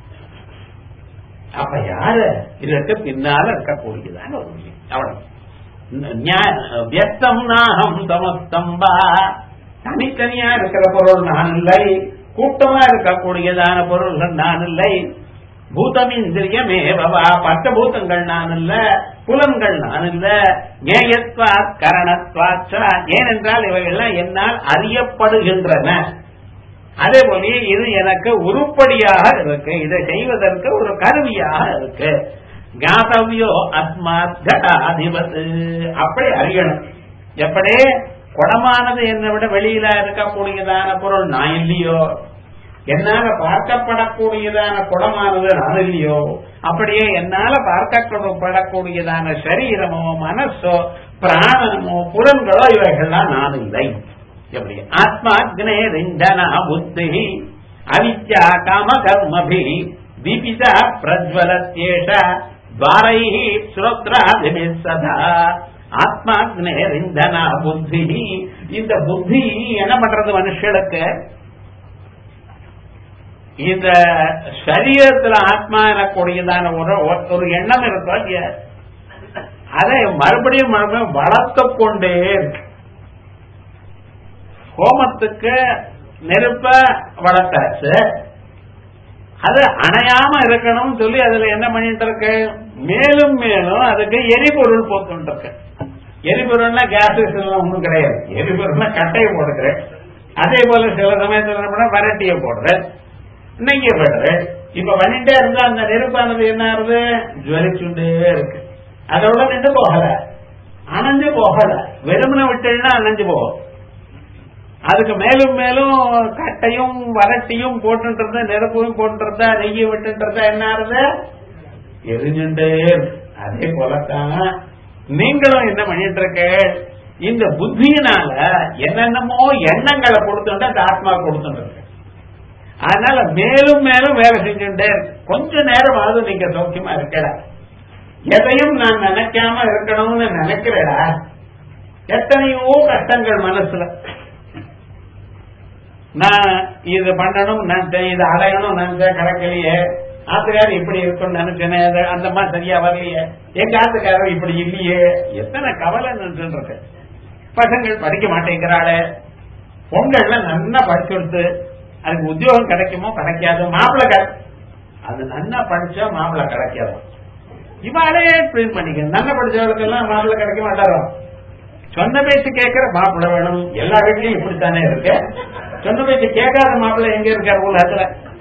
அப்ப யாரு இதற்கு பின்னால இருக்கக்கூடியதான ஒரு விஷயம் அவ்வளவு வியக்தம் நாகம் சமஸ்தம்பா தனித்தனியா இருக்கிற பொருள் நான் இல்லை கூட்டமா இருக்கக்கூடியதான பொருள்கள் நான் இல்லை பூதமிந்திரியமே பவா பஞ்சபூதங்கள் நான் இல்ல புலன்கள் நான் இல்ல ஏயத்வா கரணத்வாச்சா ஏனென்றால் இவைகள்லாம் என்னால் அறியப்படுகின்றன அதே போல இது எனக்கு உருப்படியாக இருக்கு இதை செய்வதற்கு ஒரு கருவியாக இருக்கு ஞாதவியோ அஸ்மாத் கடாதிபத்து அப்படி அறியணும் எப்படி குடமானது என்னை விட வெளியில இருக்கக்கூடியதான பொருள் நான் இல்லையோ என்னால பார்க்கப்படக்கூடியதான குடமானது நான் இல்லையோ அப்படியே என்னால பார்க்கப்படக்கூடியதான சரீரமோ மனசோ பிராணனமோ புலன்களோ இவைகள்லாம் நான் இல்லை எப்படி ஆத்மாக்னே ரிண்டனா புத்தி அவித்யா காம கர்மபி தீபிதா பிரஜ்வலத்யேஷ துவாரை ஸ்ரோத்ராதிபி சதா ஆத்மாக்னே ரிந்தனா புத்தி இந்த புத்தி என்ன பண்றது மனுஷனுக்கு இந்த சரீரத்துல ஆத்மா எனக்கூடியதான ஒரு ஒரு எண்ணம் இருக்கும் இல்லையா அதை மறுபடியும் மறுபடியும் வளர்த்து கொண்டே இருக்கு ஹோமத்துக்கு நெருப்ப வளர்த்தாச்சு அது அணையாம இருக்கணும்னு சொல்லி அதுல என்ன பண்ணிட்டு இருக்கு மேலும் மேலும் அதுக்கு எரிபொருள் போட்டு இருக்கு எரிபொருள்னா கேஸ் ஒன்றும் கிடையாது எரிபொருள்னா கட்டையை போடுகிறேன் அதே போல சில சமயத்தில் என்ன பண்ண வரட்டியை போடுறேன் நெய்ய போடுறேன் இப்ப பண்ணிட்டே இருந்தா அந்த நெருப்பானது என்ன ஆகுது ஜுவலிச்சுட்டே இருக்கு அதோட நின்று போகல அணைஞ்சு போகல வெறுமனை விட்டுன்னா அணைஞ்சு போகும் அதுக்கு மேலும் மேலும் கட்டையும் வரட்டியும் போட்டுன்றத நெருப்பையும் போட்டுறதா நெய்யை விட்டுன்றதா என்ன ஆறுது எரிஞ்சுட்டே அதே போலத்தான் நீங்களும் என்ன பண்ணிட்டு இருக்க இந்த புத்தியினால என்னென்னமோ எண்ணங்களை கொடுத்துட்டு அந்த ஆத்மா கொடுத்துட்டு அதனால மேலும் மேலும் வேலை செஞ்சுட்டே இருக்கு கொஞ்ச நேரமாவது நீங்க சௌக்கியமா இருக்கடா எதையும் நான் நினைக்காம இருக்கணும்னு நினைக்கிறடா எத்தனையோ கஷ்டங்கள் மனசுல நான் இது பண்ணணும் நான் இது அடையணும் நினைச்சேன் கிடைக்கலையே ஆத்துக்காரர் இப்படி இருக்கும்னு நினைச்சேனே அந்த மாதிரி சரியா வரலையே எங்க ஆத்துக்காரர் இப்படி இல்லையே எத்தனை கவலை நின்று பசங்கள் படிக்க மாட்டேங்கிறாளே பொங்கல்ல நல்லா படிச்சு கொடுத்து அதுக்கு உத்தியோகம் கிடைக்குமோ கிடைக்காது மாப்பிள்ளை அது நல்லா படிச்சா மாப்பிள்ளை கிடைக்காது இவாளே ட்ரீட் பண்ணிக்க நல்லா படிச்சவர்களுக்கெல்லாம் மாப்பிள்ளை கிடைக்க மாட்டாரோ சொன்ன பேச்சு கேட்கிற மாப்பிள்ளை வேணும் எல்லா வீட்லயும் இப்படித்தானே இருக்கு சொன்ன பேச்சு கேட்காத மாப்பிள்ளை எங்க இருக்காரு உலகத்துல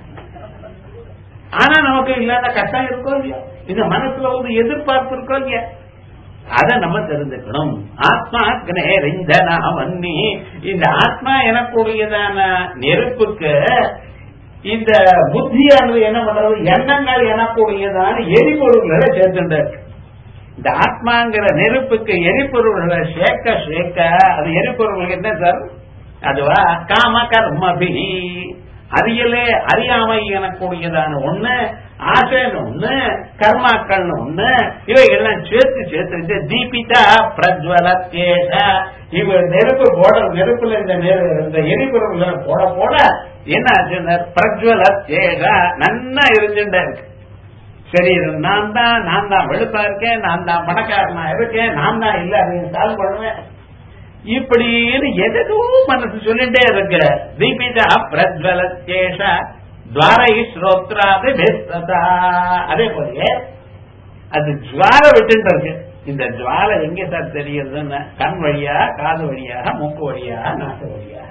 ஆனா நமக்கு இல்லாத கஷ்டம் இருக்கோ இல்லையா இந்த மனசுல ஒரு எதிர்பார்ப்பு இருக்கோ இல்லையா அத நம்ம தெரிஞ்சுக்கணும் ஆத்மா கிரேரிந்தனா வன்னி இந்த ஆத்மா எனக்கூடியதான நெருப்புக்கு இந்த புத்தியானது என்ன பண்றது எண்ணங்கள் எனக்கூடியதான எரிபொருள்களை சேர்த்துட்டு இந்த ஆத்மாங்கிற நெருப்புக்கு எரிபொருள்களை சேர்க்க சேர்க்க அது எரிபொருள் என்ன சார் அதுவா காம கர்மபி அறியலே அறியாமை எனக்கூடியதான ஒண்ணு ஆசைன்னு ஒண்ணு கர்மாக்கள்னு ஒண்ணு இவைகள்லாம் சேர்த்து சேர்த்து தீபிதா பிரஜ்வலத்தேஷ இவ நெருப்பு போட நெருப்புல இந்த இந்த எரிபொருள்களை போட போட என்ன ஆச்சு பிரஜ்வலத்தேஷ நன்னா இருந்துட்டா இருக்கு சரி நான் தான் நான் தான் வெளுப்பா இருக்கேன் நான் தான் பணக்காரனா இருக்கேன் நான் தான் இல்ல அப்படின்னு சால்வ் பண்ணுவேன் இப்படின்னு எதுவும் மனசு சொல்லிட்டே இருக்கு தீபிதா பிரஜ்வலத்தேஷ துவாரை ஸ்ரோத்ராது பெஸ்ததா அதே போலயே அது ஜுவால விட்டு இருக்கு இந்த ஜுவாலை எங்க சார் தெரியுதுன்னு கண் வழியா காது வழியாக மூக்கு வழியாக நாட்டு வழியாக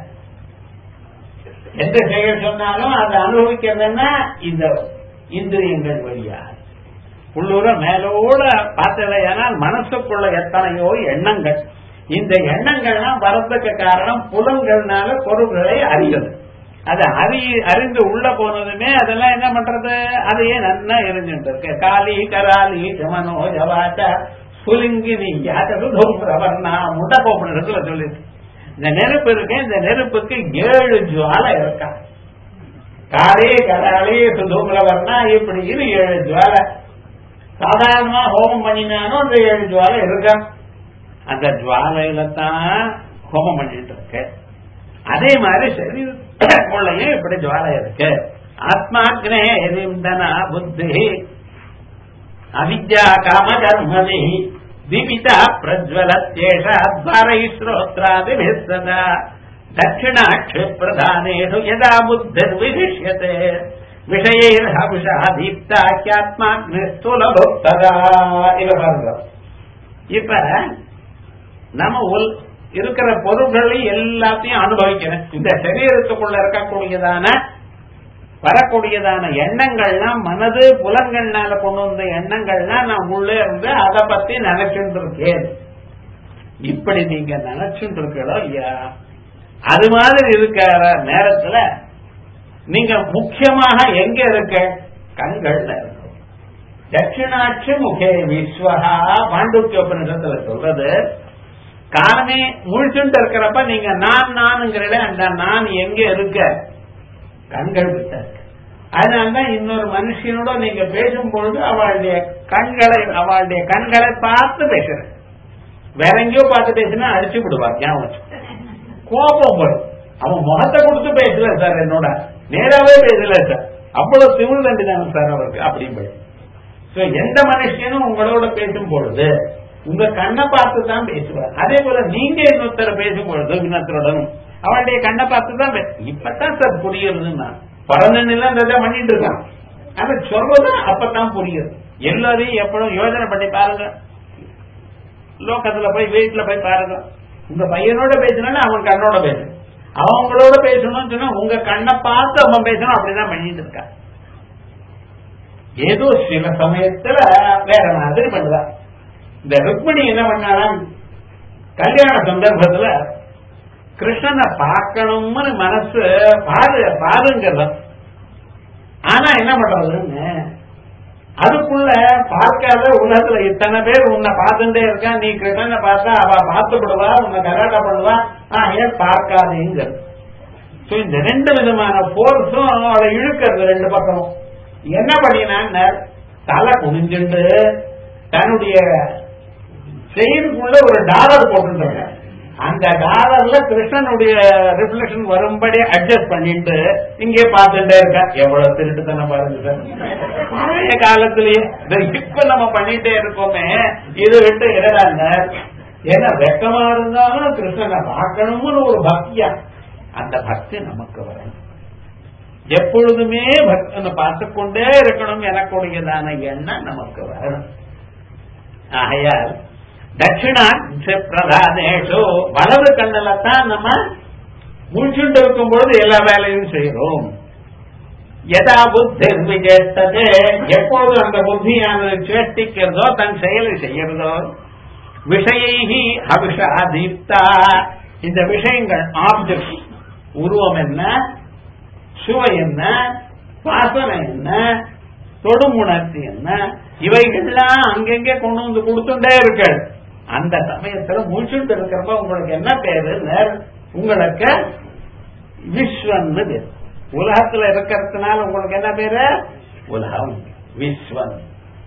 எந்த செயல் சொன்னாலும் அதை அனுபவிக்கிறதுன்னா இந்த இந்திரியங்கள் வழியா உள்ளூர மேலோட பார்த்ததையானால் மனசுக்குள்ள எத்தனையோ எண்ணங்கள் இந்த எண்ணங்கள்லாம் வரதுக்கு காரணம் புலங்கள்னால பொருள்களை அறியுது அது அறி அறிந்து உள்ள போனதுமே அதெல்லாம் என்ன பண்றது அதையே நன்னா எரிஞ்சுட்டு இருக்கு காலி கராலி ஜமனோ ஜவாட்ட சுலிங்கினி யாத்தவர்ணா முட்டப்போப்பனத்துல சொல்லிட்டு இந்த நெருப்பு இருக்கு இந்த நெருப்புக்கு ஏழு ஜுவாலை இருக்கா காலே கராலே சுதூமிரவர்ணா இப்படின்னு ஏழு ஜுவாலை சாதாரணமா ஹோமம் பண்ணினாலும் அந்த ஏழு ஜுவாலை இருக்கா அந்த ஜுவாலையில தான் ஹோமம் பண்ணிட்டு இருக்கு அதே மாதிரி சரீரக்குள்ளையும் இப்படி ஜுவாலை இருக்கு ஆத்மாக்னே எரிந்தனா புத்தி அவித்யா காம கர்மதி தீபிதா பிரஜ்வலத்யேஷ அத்வாரை ஸ்ரோத்ராதிபிஸ்ததா தட்சிணாட்சி பிரதானேஷு யதா புத்திர்விசிஷ்யதே விஷயைர்ஹபுஷா தீப்தாக்கியாத்மாக்னி ஸ்தூலபுக்ததா இவ பாருங்க இப்ப நம்ம உல் இருக்கிற பொருள்களை எல்லாத்தையும் அனுபவிக்கிறேன் இந்த சரீரத்துக்குள்ள இருக்கக்கூடியதான வரக்கூடியதான எண்ணங்கள்லாம் மனது புலங்கள்னால கொண்டு வந்த எண்ணங்கள்லாம் நான் உள்ளே இருந்து அதை பத்தி நினைச்சுட்டு இருக்கேன் இப்படி நீங்க நினைச்சுட்டு இருக்கோ ஐயா அது மாதிரி இருக்கிற நேரத்துல நீங்க முக்கியமாக எங்க இருக்க கண்கள்ல இருக்கும் தட்சிணாட்சி முகே விஸ்வஹா பாண்டுக்கிய உபநிஷத்துல சொல்றது காலமே முழிச்சுட்டு இருக்கிறப்ப நீங்க நான் நானுங்கிறத அந்த நான் எங்க இருக்க கண்கள் விட்ட இருக்கு அதனாலதான் இன்னொரு மனுஷனோட நீங்க பேசும்பொழுது அவளுடைய கண்களை அவளுடைய கண்களை பார்த்து பேசுற வேற எங்கேயோ பார்த்து பேசினா அடிச்சு விடுவார் ஞாபகம் கோபம் வரும் அவன் முகத்தை கொடுத்து பேசல சார் என்னோட நேராவே பேசல சார் அவ்வளவு திமிழ் தண்டி தானே சார் அவருக்கு அப்படின்னு எந்த மனுஷனும் உங்களோட பேசும் பொழுது உங்க கண்ணை பார்த்து தான் பேசுவார் அதே போல நீங்க இன்னொருத்தர பேசும் பொழுது இன்னொருத்தருடனும் அவளுடைய கண்ணை பார்த்து தான் இப்பதான் சார் புரியுறதுன்னா பிறந்த நிலம் பண்ணிட்டு இருக்கான் ஆனா சொல்றதும் அப்பதான் புரியுது எல்லாரையும் எப்படும் யோசனை பண்ணி பாருங்க லோக்கத்துல போய் வீட்டுல போய் பாருங்க உங்க பையனோட பேசினாலும் அவன் கண்ணோட பேசணும் அவங்களோட பேசணும்னு சொன்னா உங்க கண்ணை பார்த்து அவன் பேசணும் அப்படிதான் பண்ணிட்டு இருக்கான் ஏதோ சில சமயத்துல வேற மாதிரி பண்ணுவான் இந்த ருக்மிணி என்ன பண்ணாலும் கல்யாண சந்தர்ப்பத்துல கிருஷ்ணனை பார்க்கணும்னு மனசு பாரு பாருங்கிறத ஆனா என்ன பண்றதுன்னு அதுக்குள்ள பார்க்காத உலகத்துல இத்தனை பேர் உன்னை பார்த்துட்டே இருக்கா நீ கிருஷ்ணனை பார்த்தா அவ பார்த்து விடுவா உன்னை கலாட்டா பண்ணுவா ஆஹ் ஏன் பார்க்காதேங்க சோ இந்த ரெண்டு விதமான போர்ஸும் அவளை இழுக்கிறது ரெண்டு பக்கமும் என்ன பண்ணினான் தலை குனிஞ்சுட்டு தன்னுடைய செயினுக்குள்ள ஒரு டாலர் போட்டுருந்தாங்க அந்த டாலர்ல கிருஷ்ணனுடைய ரிஃப்ளெக்ஷன் வரும்படி அட்ஜஸ்ட் பண்ணிட்டு இங்கே பார்த்துட்டே இருக்கா எவ்வளவு திருட்டு தானே பாருங்க சார் பழைய காலத்திலேயே இதை இப்ப நம்ம பண்ணிட்டே இருக்கோமே இது விட்டு இடறாங்க ஏன்னா வெக்கமா இருந்தாலும் கிருஷ்ணனை பார்க்கணும்னு ஒரு பக்தியா அந்த பக்தி நமக்கு வரணும் எப்பொழுதுமே பக்தனை பார்த்து கொண்டே இருக்கணும் எனக்குடையதான எண்ணம் நமக்கு வரணும் ஆகையால் தட்சிணாட்ச பிரதானேஷோ வலது கண்ணில தான் நம்ம முடிச்சுட்டு இருக்கும் பொழுது எல்லா வேலையும் செய்யறோம் எதா புத்தி விஜேத்தது எப்போது அந்த புத்தியானது சேஷ்டிக்கிறதோ தன் செயலை செய்யறதோ விஷயி ஹவிஷா தீப்தா இந்த விஷயங்கள் ஆப்ஜெக்ட் உருவம் என்ன சுவை என்ன வாசனை என்ன தொடுமுணர்ச்சி என்ன இவைகள்லாம் அங்கங்கே கொண்டு வந்து கொடுத்துட்டே இருக்கு அந்த சமயத்துல முடிச்சுட்டு இருக்கிறப்ப உங்களுக்கு என்ன பேரு உங்களுக்கு விஸ்வன்னு பேரு உலகத்துல இருக்கிறதுனால உங்களுக்கு என்ன பேரு உலகம் விஸ்வன்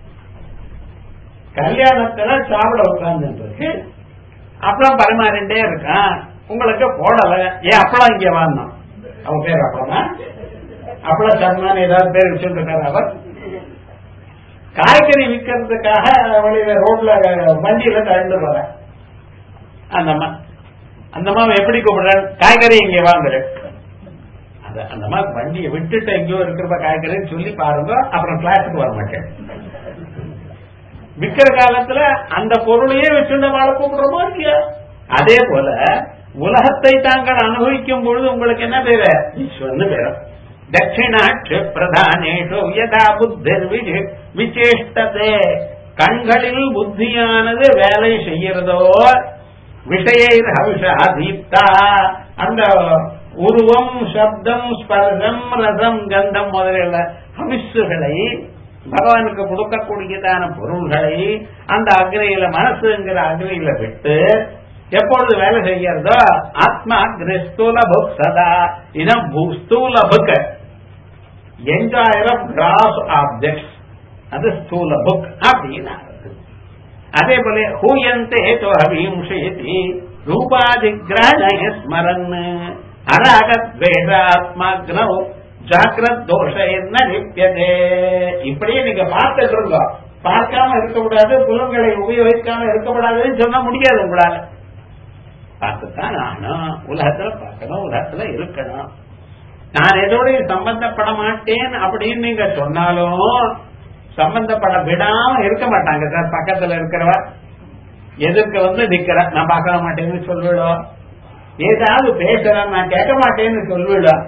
கல்யாணத்துல சாப்பிட உட்கார்ந்து இருக்கு அப்பளம் பரிமாறிண்டே இருக்கான் உங்களுக்கு போடல ஏன் அப்பளம் இங்க வாங்கணும் அவன் பேர் அப்பளமா அப்பள சர்மான்னு ஏதாவது பேர் வச்சுருக்காரு அவர் காய்கறி விற்கிறதுக்காக வழியில ரோட்ல வண்டியில தண்டு வர அந்த அம்மா அந்த அம்மா எப்படி கூப்பிடுறாரு காய்கறி இங்க வாங்குறேன் அந்த மாதிரி வண்டியை விட்டுட்டு எங்கேயோ இருக்கிறப்ப காய்கறின்னு சொல்லி பாருங்க அப்புறம் கிளாஸுக்கு வர மாட்டேன் விற்கிற காலத்துல அந்த பொருளையே வச்சுருந்த வாழ கூப்பிடுறோமோ இல்லையா அதே போல உலகத்தை தாங்கள் அனுபவிக்கும் பொழுது உங்களுக்கு என்ன பேரு ஈஸ்வரன் பேரும் தட்சிணாட்ச பிரதானேஷோ யதா புத்தர் விசேஷ்டதே கண்களில் புத்தியானது வேலை செய்யறதோ விஷய ஹவிஷா தீப்தா அந்த உருவம் சப்தம் ஸ்பர்சம் ரசம் கந்தம் முதலிய ஹவிஸுகளை பகவானுக்கு கொடுக்கக்கூடியதான பொருள்களை அந்த அக்னியில மனசுங்கிற அக்னியில விட்டு எப்பொழுது வேலை செய்யறதோ ஆத்மா ஸ்தூல புக் சதா இனம் ஸ்தூல book enjoyer of gross objects அது ஸ்தூல புக் அப்படின்னு அதே போல ஹூயந்தே தோ அவிம்சயதி ரூபாதிகிரகணய ஸ்மரன் அராகத்வேஷாத்மாக்னோ ஜாக்கிரத் தோஷ என்ன லிப்பியதே இப்படியே நீங்க பார்த்துட்டு இருக்கோம் பார்க்காம இருக்கக்கூடாது புலன்களை உபயோகிக்காம இருக்கக்கூடாதுன்னு சொல்ல முடியாது உங்களால பார்த்துத்தான் ஆகணும் உலகத்துல பார்க்கணும் உலகத்துல இருக்கணும் நான் எதோடையும் சம்பந்தப்பட மாட்டேன் அப்படின்னு நீங்க சொன்னாலும் சம்பந்தப்பட விடாம இருக்க மாட்டாங்க சார் பக்கத்துல இருக்கிறவ எதிர்க்க வந்து நிக்கிற நான் பார்க்க மாட்டேன்னு சொல்லிவிடும் ஏதாவது பேசுறேன் நான் கேட்க மாட்டேன்னு சொல்லிவிடும்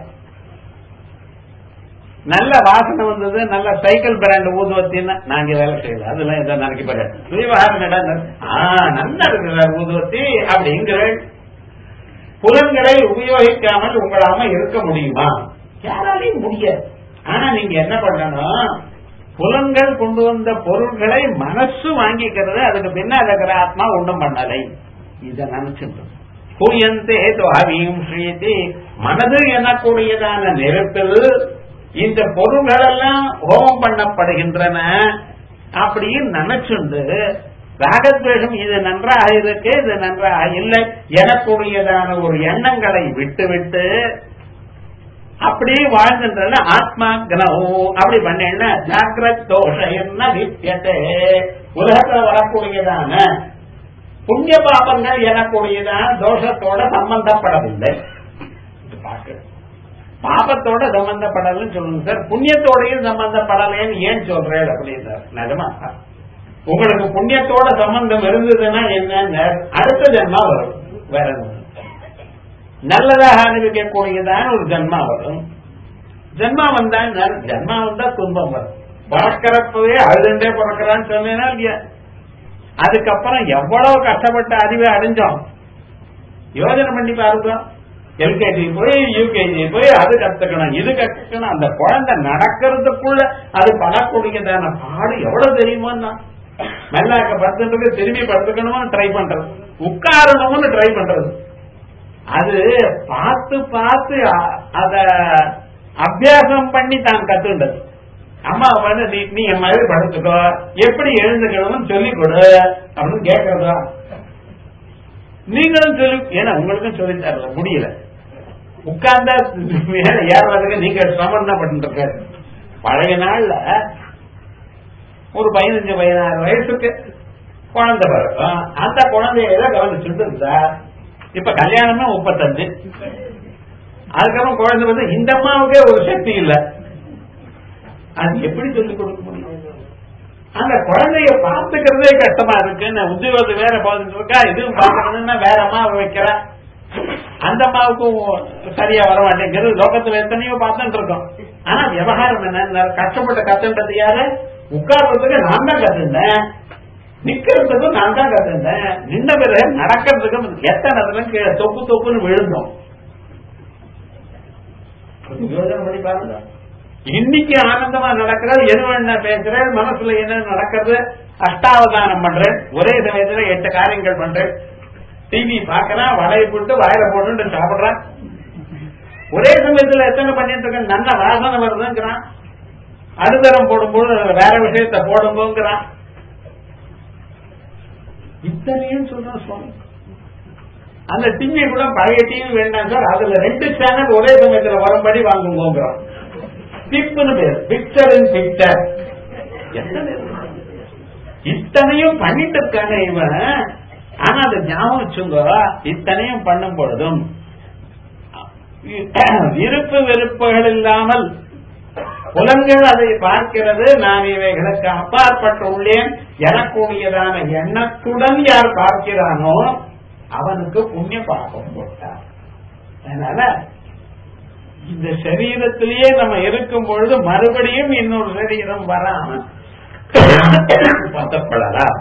நல்ல வாசனை வந்தது நல்ல சைக்கிள் பிராண்ட் ஊதுவத்தின்னு நாங்க வேலை செய்யல அதெல்லாம் எதாவது நினைக்க போறேன் விவகாரம் நடந்தது ஆஹ் நல்லா இருக்கிறார் ஊதுவத்தி அப்படிங்கிற புலன்களை உபயோகிக்காமல் உங்களாம இருக்க முடியுமா யாராலையும் முடியாது ஆனா நீங்க என்ன பண்ணணும் புலன்கள் கொண்டு வந்த பொருள்களை மனசு வாங்கிக்கிறது அதுக்கு பின்னால் இருக்கிற ஆத்மா ஒன்றும் பண்ணலை இத நினைச்சுட்டு பூயந்தே துவாவியும் ஸ்ரீதி மனது எனக்கூடியதான நெருப்பில் இந்த பொருள்கள் எல்லாம் ஹோமம் பண்ணப்படுகின்றன அப்படின்னு நினைச்சுண்டு ராகத்வேஷம் இது நன்றாக இருக்கு இது நன்றாக இல்லை எனக்குரியதான ஒரு எண்ணங்களை விட்டு விட்டு அப்படி வாழ்ந்துன்ற ஆத்மா கனவு அப்படி பண்ண ஜாக்கிரத் தோஷ என்ன வித்தியத்தை உலகத்துல வரக்கூடியதான புண்ணிய பாபங்கள் எனக்கூடியதான தோஷத்தோட சம்பந்தப்படவில்லை பாபத்தோட சம்பந்தப்படலன்னு சொல்லுங்க சார் புண்ணியத்தோடையும் சம்பந்தப்படலைன்னு ஏன் சொல்றேன் அப்படின்னார் நிஜமா உங்களுக்கு புண்ணியத்தோட சம்பந்தம் இருந்ததுன்னா என்ன அடுத்த ஜென்மா வரும் வேற நல்லதாக அனுபவிக்கக்கூடியதான ஒரு ஜென்மா வரும் ஜென்மா வந்தா ஜென்மா வந்தா துன்பம் வரும் பிறக்கிறப்பவே அழுதுண்டே பிறக்கிறான்னு சொன்னேன்னா இல்லையா அதுக்கப்புறம் எவ்வளவு கஷ்டப்பட்ட அறிவை அடைஞ்சோம் யோஜனை பண்ணி பாருங்க எல்கேஜி போய் யூகேஜி போய் அது கத்துக்கணும் இது கத்துக்கணும் அந்த குழந்தை நடக்கிறதுக்குள்ள அது படக்கூடியதான பாடு எவ்வளவு தெரியுமோன்னா மெல்லாக்க படுத்துட்டு திரும்பி படுத்துக்கணும்னு ட்ரை பண்றது உட்காரணும்னு ட்ரை பண்றது அது பார்த்து பார்த்து அ- அத அபியாசம் பண்ணி தான் கத்துண்டது அம்மா வந்து நீ நீ என் மாதிரி படுத்துக்கோ எப்படி எழுந்துக்கணும்னு சொல்லி கொடு அப்படின்னு கேட்கறதா நீங்களும் சொல்லி ஏன்னா உங்களுக்கும் சொல்லி தரல முடியல உட்கார்ந்தா மேல ஏறுறதுக்கு நீங்க சிரமம் தான் பண்ணிட்டு இருக்காரு பழைய நாள்ல ஒரு பதினஞ்சு பதினாறு வயசுக்கு குழந்தை பிறக்கும் அந்த குழந்தைய கவனிச்சுட்டு இருந்தா இப்ப கல்யாணமே முப்பத்தஞ்சு அதுக்கப்புறம் குழந்தை வந்து இந்த அம்மாவுக்கே ஒரு சக்தி இல்ல அது எப்படி சொல்லிக் கொடுக்க முடியும் அந்த குழந்தைய பார்த்துக்கிறதே கஷ்டமா இருக்கு நான் உத்தியோகத்துக்கு வேற போதுட்டு இருக்கா இதுவும் பார்க்கணும்னா வேற அம்மாவை வைக்கிறா அந்த அம்மாவுக்கும் சரியா வர மாட்டேங்கிறது லோகத்துல எத்தனையோ பார்த்துட்டு இருக்கோம் ஆனா விவகாரம் என்ன கஷ்டப்பட்டு கத்துன்றது யாரு உட்கார்றதுக்கு நான் தான் கத்துனேன் நிக்கிறதுக்கும் நான் தான் கத்துனேன் நின்ன பிறகு நடக்கிறதுக்கும் எத்தனை தடவை கீழே தொப்பு தொப்புன்னு விழுந்தோம் கொஞ்சம் யோசனை பண்ணி பாருங்க இன்னைக்கு ஆனந்தமா நடக்கிறது எது வேணா பேசுறேன் மனசுல என்ன நடக்கிறது அஷ்டாவதானம் பண்றேன் ஒரே சமயத்துல எட்டு காரியங்கள் பண்றேன் டிவி பாக்குறான் வலையை போட்டு வாயில போட்டு சாப்பிடுறான் ஒரே சமயத்துல எத்தனை பண்ணிட்டு இருக்கேன் நல்ல வாசனை வருதுங்கிறான் அனுதரம் போடும்போது வேற விஷயத்த போடும்போங்கிறான் இத்தனையும் சொல்றான் சுவாமி அந்த டிவி கூட பழைய டிவி வேண்டாம் சார் அதுல ரெண்டு சேனல் ஒரே சமயத்துல வரும்படி வாங்குவோங்கிறான் பிப்னு பேர் பிக்சர் இன் பிக்சர் இத்தனையும் பண்ணிட்டு இருக்காங்க இவன் ஆனா அதை ஞாபகம் வச்சுங்க இத்தனையும் பண்ணும் பொழுதும் விருப்பு வெறுப்புகள் இல்லாமல் புலன்கள் அதை பார்க்கிறது நான் இவைகளுக்கு அப்பாற்பட்டு உள்ளேன் எனக்குரியதான எண்ணத்துடன் யார் பார்க்கிறானோ அவனுக்கு புண்ணிய பாகம் போட்டார் அதனால இந்த சரீரத்திலேயே நம்ம இருக்கும் பொழுது மறுபடியும் இன்னொரு சரீரம் வராம பத்தப்படலாம்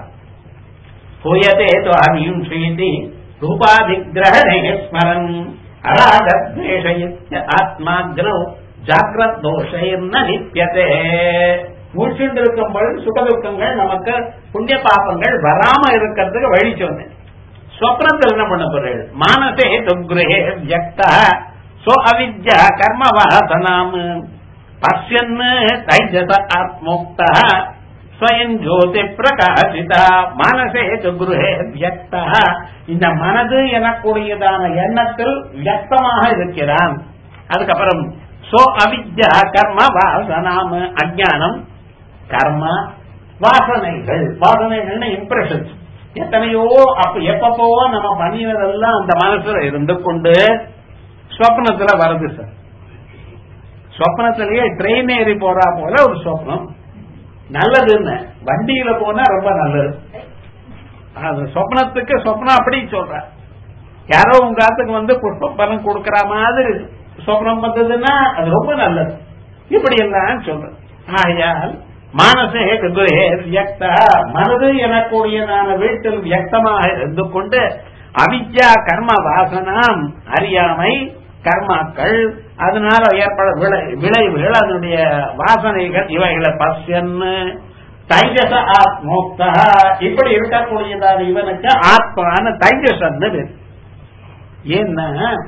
பூயதே துவாமியும் ஸ்ரீதி ரூபாதிகிரகணே ஸ்மரன் அராகத்வேஷயித்ய ஆத்மாக்னோ ஜாகிரத் தோஷைர்ன நித்தியதே மூச்சுண்டு இருக்கும் பொழுது சுகதுக்கங்கள் நமக்கு புண்ணிய பாப்பங்கள் வராம இருக்கிறதுக்கு வழி சொன்னேன் ஸ்வப்னத்தில் என்ன பண்ண போறீர்கள் மானசே துக்ரே வியக்தா சோ அவித்யா கர்ம வாசனாம் பசியன் தைஜச ஆத்மோக்த ஸ்வயம் ஜோதி பிரகாசிதா மனசே துக்ருஹே வியக்தா இந்த மனது எனக்கூடியதான எண்ணத்தில் வியக்தமாக இருக்கிறான் அதுக்கப்புறம் சோ அவித்யா கர்ம வாசனாம் அஜானம் கர்ம வாசனைகள் வாசனைகள்னு இம்ப்ரெஷன்ஸ் எத்தனையோ அப்ப எப்பப்போ நம்ம பண்ணினதெல்லாம் அந்த மனசுல இருந்து கொண்டு சொப்னத்துல வருது சார் சொப்னத்திலேயே ட்ரெயின் ஏறி போறா போல ஒரு சொப்னம் நல்லதுன்னு வண்டியில போனா ரொம்ப நல்லது அது சொப்னத்துக்கு சொப்னம் அப்படி சொல்ற யாரோ உங்க ஆத்துக்கு வந்து புஷ்ப பலன் கொடுக்கற மாதிரி சொப்னம் வந்ததுன்னா அது ரொம்ப நல்லது இப்படி எல்லாம் சொல்ற ஆகையால் மானசே குருஹே வியக்தா மனது எனக்கூடியதான வீட்டில் வியக்தமாக இருந்து கொண்டு அவித்யா கர்ம வாசனாம் அறியாமை கர்மாக்கள் அதனால ஏற்பட விளை விளைவுகள் அதனுடைய வாசனைகள் இவைகளை பசியன்னு தைஜச ஆத்மோக்தா இப்படி இருக்கக்கூடியதான இவனுக்கு ஆத்மான தைஜசன்னு பேர் ஏன்னா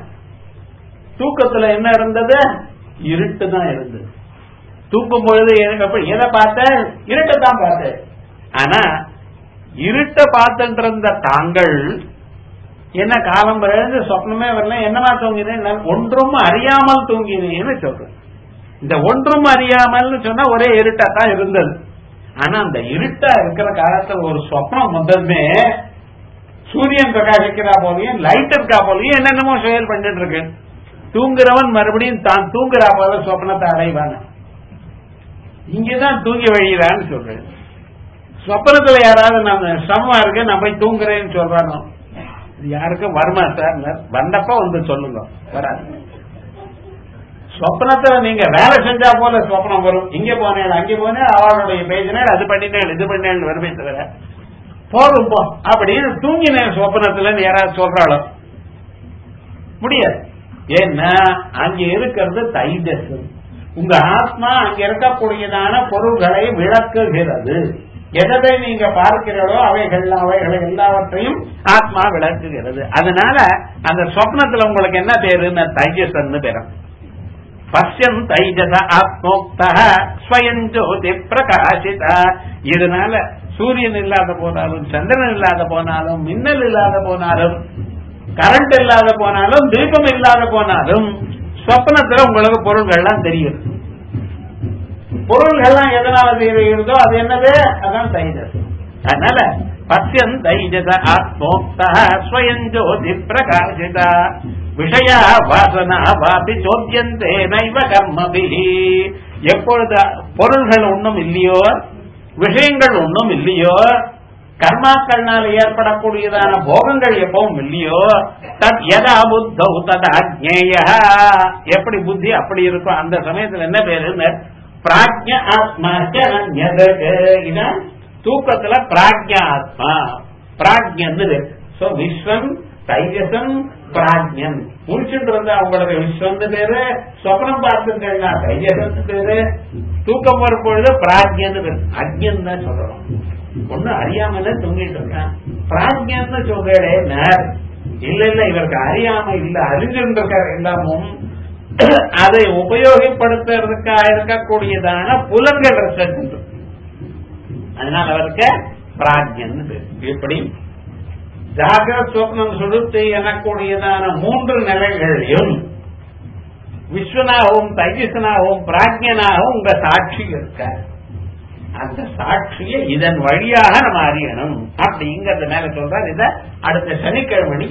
தூக்கத்துல என்ன இருந்தது இருட்டு தான் இருந்தது தூக்கும் பொழுது எனக்கு அப்படி எதை பார்த்தேன் இருட்டை தான் பார்த்தேன் ஆனா இருட்டை பார்த்துட்டு இருந்த தாங்கள் என்ன காலம் பிறகு சொப்னமே வரல என்னமா தூங்கினேன் நான் ஒன்றும் அறியாமல் தூங்கினேன்னு சொல்றேன் இந்த ஒன்றும் அறியாமல்னு சொன்னா ஒரே இருட்டா தான் இருந்தது ஆனா அந்த இருட்டா இருக்கிற காலத்துல ஒரு சொப்னம் வந்ததுமே சூரியன் பிரகாசிக்கிறா போலையும் லைட் இருக்கா போலையும் என்னென்னமோ செயல் பண்ணிட்டு இருக்கு தூங்குறவன் மறுபடியும் தான் தூங்குறா போல சொப்னத்தை அடைவாங்க இங்கதான் தூங்கி வழிகிறான்னு சொல்றேன் சொப்பனத்துல யாராவது நம்ம சமமா இருக்கு நான் போய் தூங்குறேன்னு சொல்றானோ இது யாருக்கும் வருமா சார் வந்தப்ப வந்து சொல்லுங்க வராது சொப்னத்துல நீங்க வேலை செஞ்சா போல சொப்னம் வரும் இங்க போனேன் அங்க போனேன் அவளுடைய பேசினேன் அது பண்ணினேன் இது பண்ணேன் வருமே தவிர போதும் போ அப்படின்னு தூங்கினேன் சொப்னத்துல யாராவது சொல்றாளோ முடியாது ஏன்னா அங்க இருக்கிறது தைஜஸ் உங்க ஆத்மா அங்க இருக்கக்கூடியதான பொருள்களை விளக்குகிறது எதை நீங்க பார்க்கிறீர்களோ அவைகள் அவைகளை எல்லாவற்றையும் ஆத்மா விளக்குகிறது அதனால அந்த சொப்னத்துல உங்களுக்கு என்ன பேருன்னு தைஜசன்னு பேரும் பஷ்யன் தைஜச ஆத்மோக்த ஸ்வயம் ஜோதி பிரகாசித இதனால சூரியன் இல்லாத போனாலும் சந்திரன் இல்லாத போனாலும் மின்னல் இல்லாத போனாலும் கரண்ட் இல்லாத போனாலும் தீபம் இல்லாத போனாலும் சொப்னத்துல உங்களுக்கு பொருள்கள்லாம் தெரியும் பொருள்கள்லாம் எதனால தெரிகிறதோ அது என்னது அதான் தைஜஸ் அதனால பசியன் தைஜச ஆத்மோக்த ஸ்வயம் ஜோதி பிரகாசித விஷய வாசனா வாபி சோத்தியந்தே நைவ கர்மபிஹி எப்பொழுது பொருள்கள் ஒன்றும் இல்லையோ விஷயங்கள் ஒன்றும் இல்லையோ கர்மாக்கள்னால் ஏற்படக்கூடியதான போகங்கள் எப்பவும் இல்லையோ தத் எதா புத்தௌ தத் அஜ்ஞேய எப்படி புத்தி அப்படி இருக்கும் அந்த சமயத்துல என்ன பேரு பிராஜ்ய ஆத்மா இதான் தூக்கத்துல பிராஜ்ய ஆத்மா பிராஜ்யன்னு சோ விஸ்வம் தைஜசம் பிராஜ்யன் முடிச்சுட்டு இருந்தா அவங்களுக்கு விஸ்வம்னு பேரு சொப்னம் பார்த்துட்டா தைஜசம்னு பேரு தூக்கம் வரும் பொழுது பிராஜ்யன்னு பேரு அஜ்யன் தான் சொல்லணும் ஒண்ணு அறியாமல தூங்கிட்டு இருக்கான் பிராஜ்யன்னு சொல்றேன் இல்ல இல்ல இவருக்கு அறியாம இல்ல அறிஞ்சிருந்திருக்காரு எல்லாமும் அதை உபயோகப்படுத்துறதுக்காக இருக்கக்கூடியதான புலன்கள் ரிசர்ச் அதனால அவருக்கு பிராஜ்யன் இப்படி ஜாகிரத் சொப்னம் சுடுத்து எனக்கூடியதான மூன்று நிலைகளையும் விஸ்வனாகவும் தைஜசனாகவும் பிராஜ்யனாகவும் உங்க சாட்சி இருக்க அந்த சாட்சியை இதன் வழியாக நம்ம அறியணும் அப்படிங்கறது மேல சொல்றாரு இத அடுத்த சனிக்கிழமை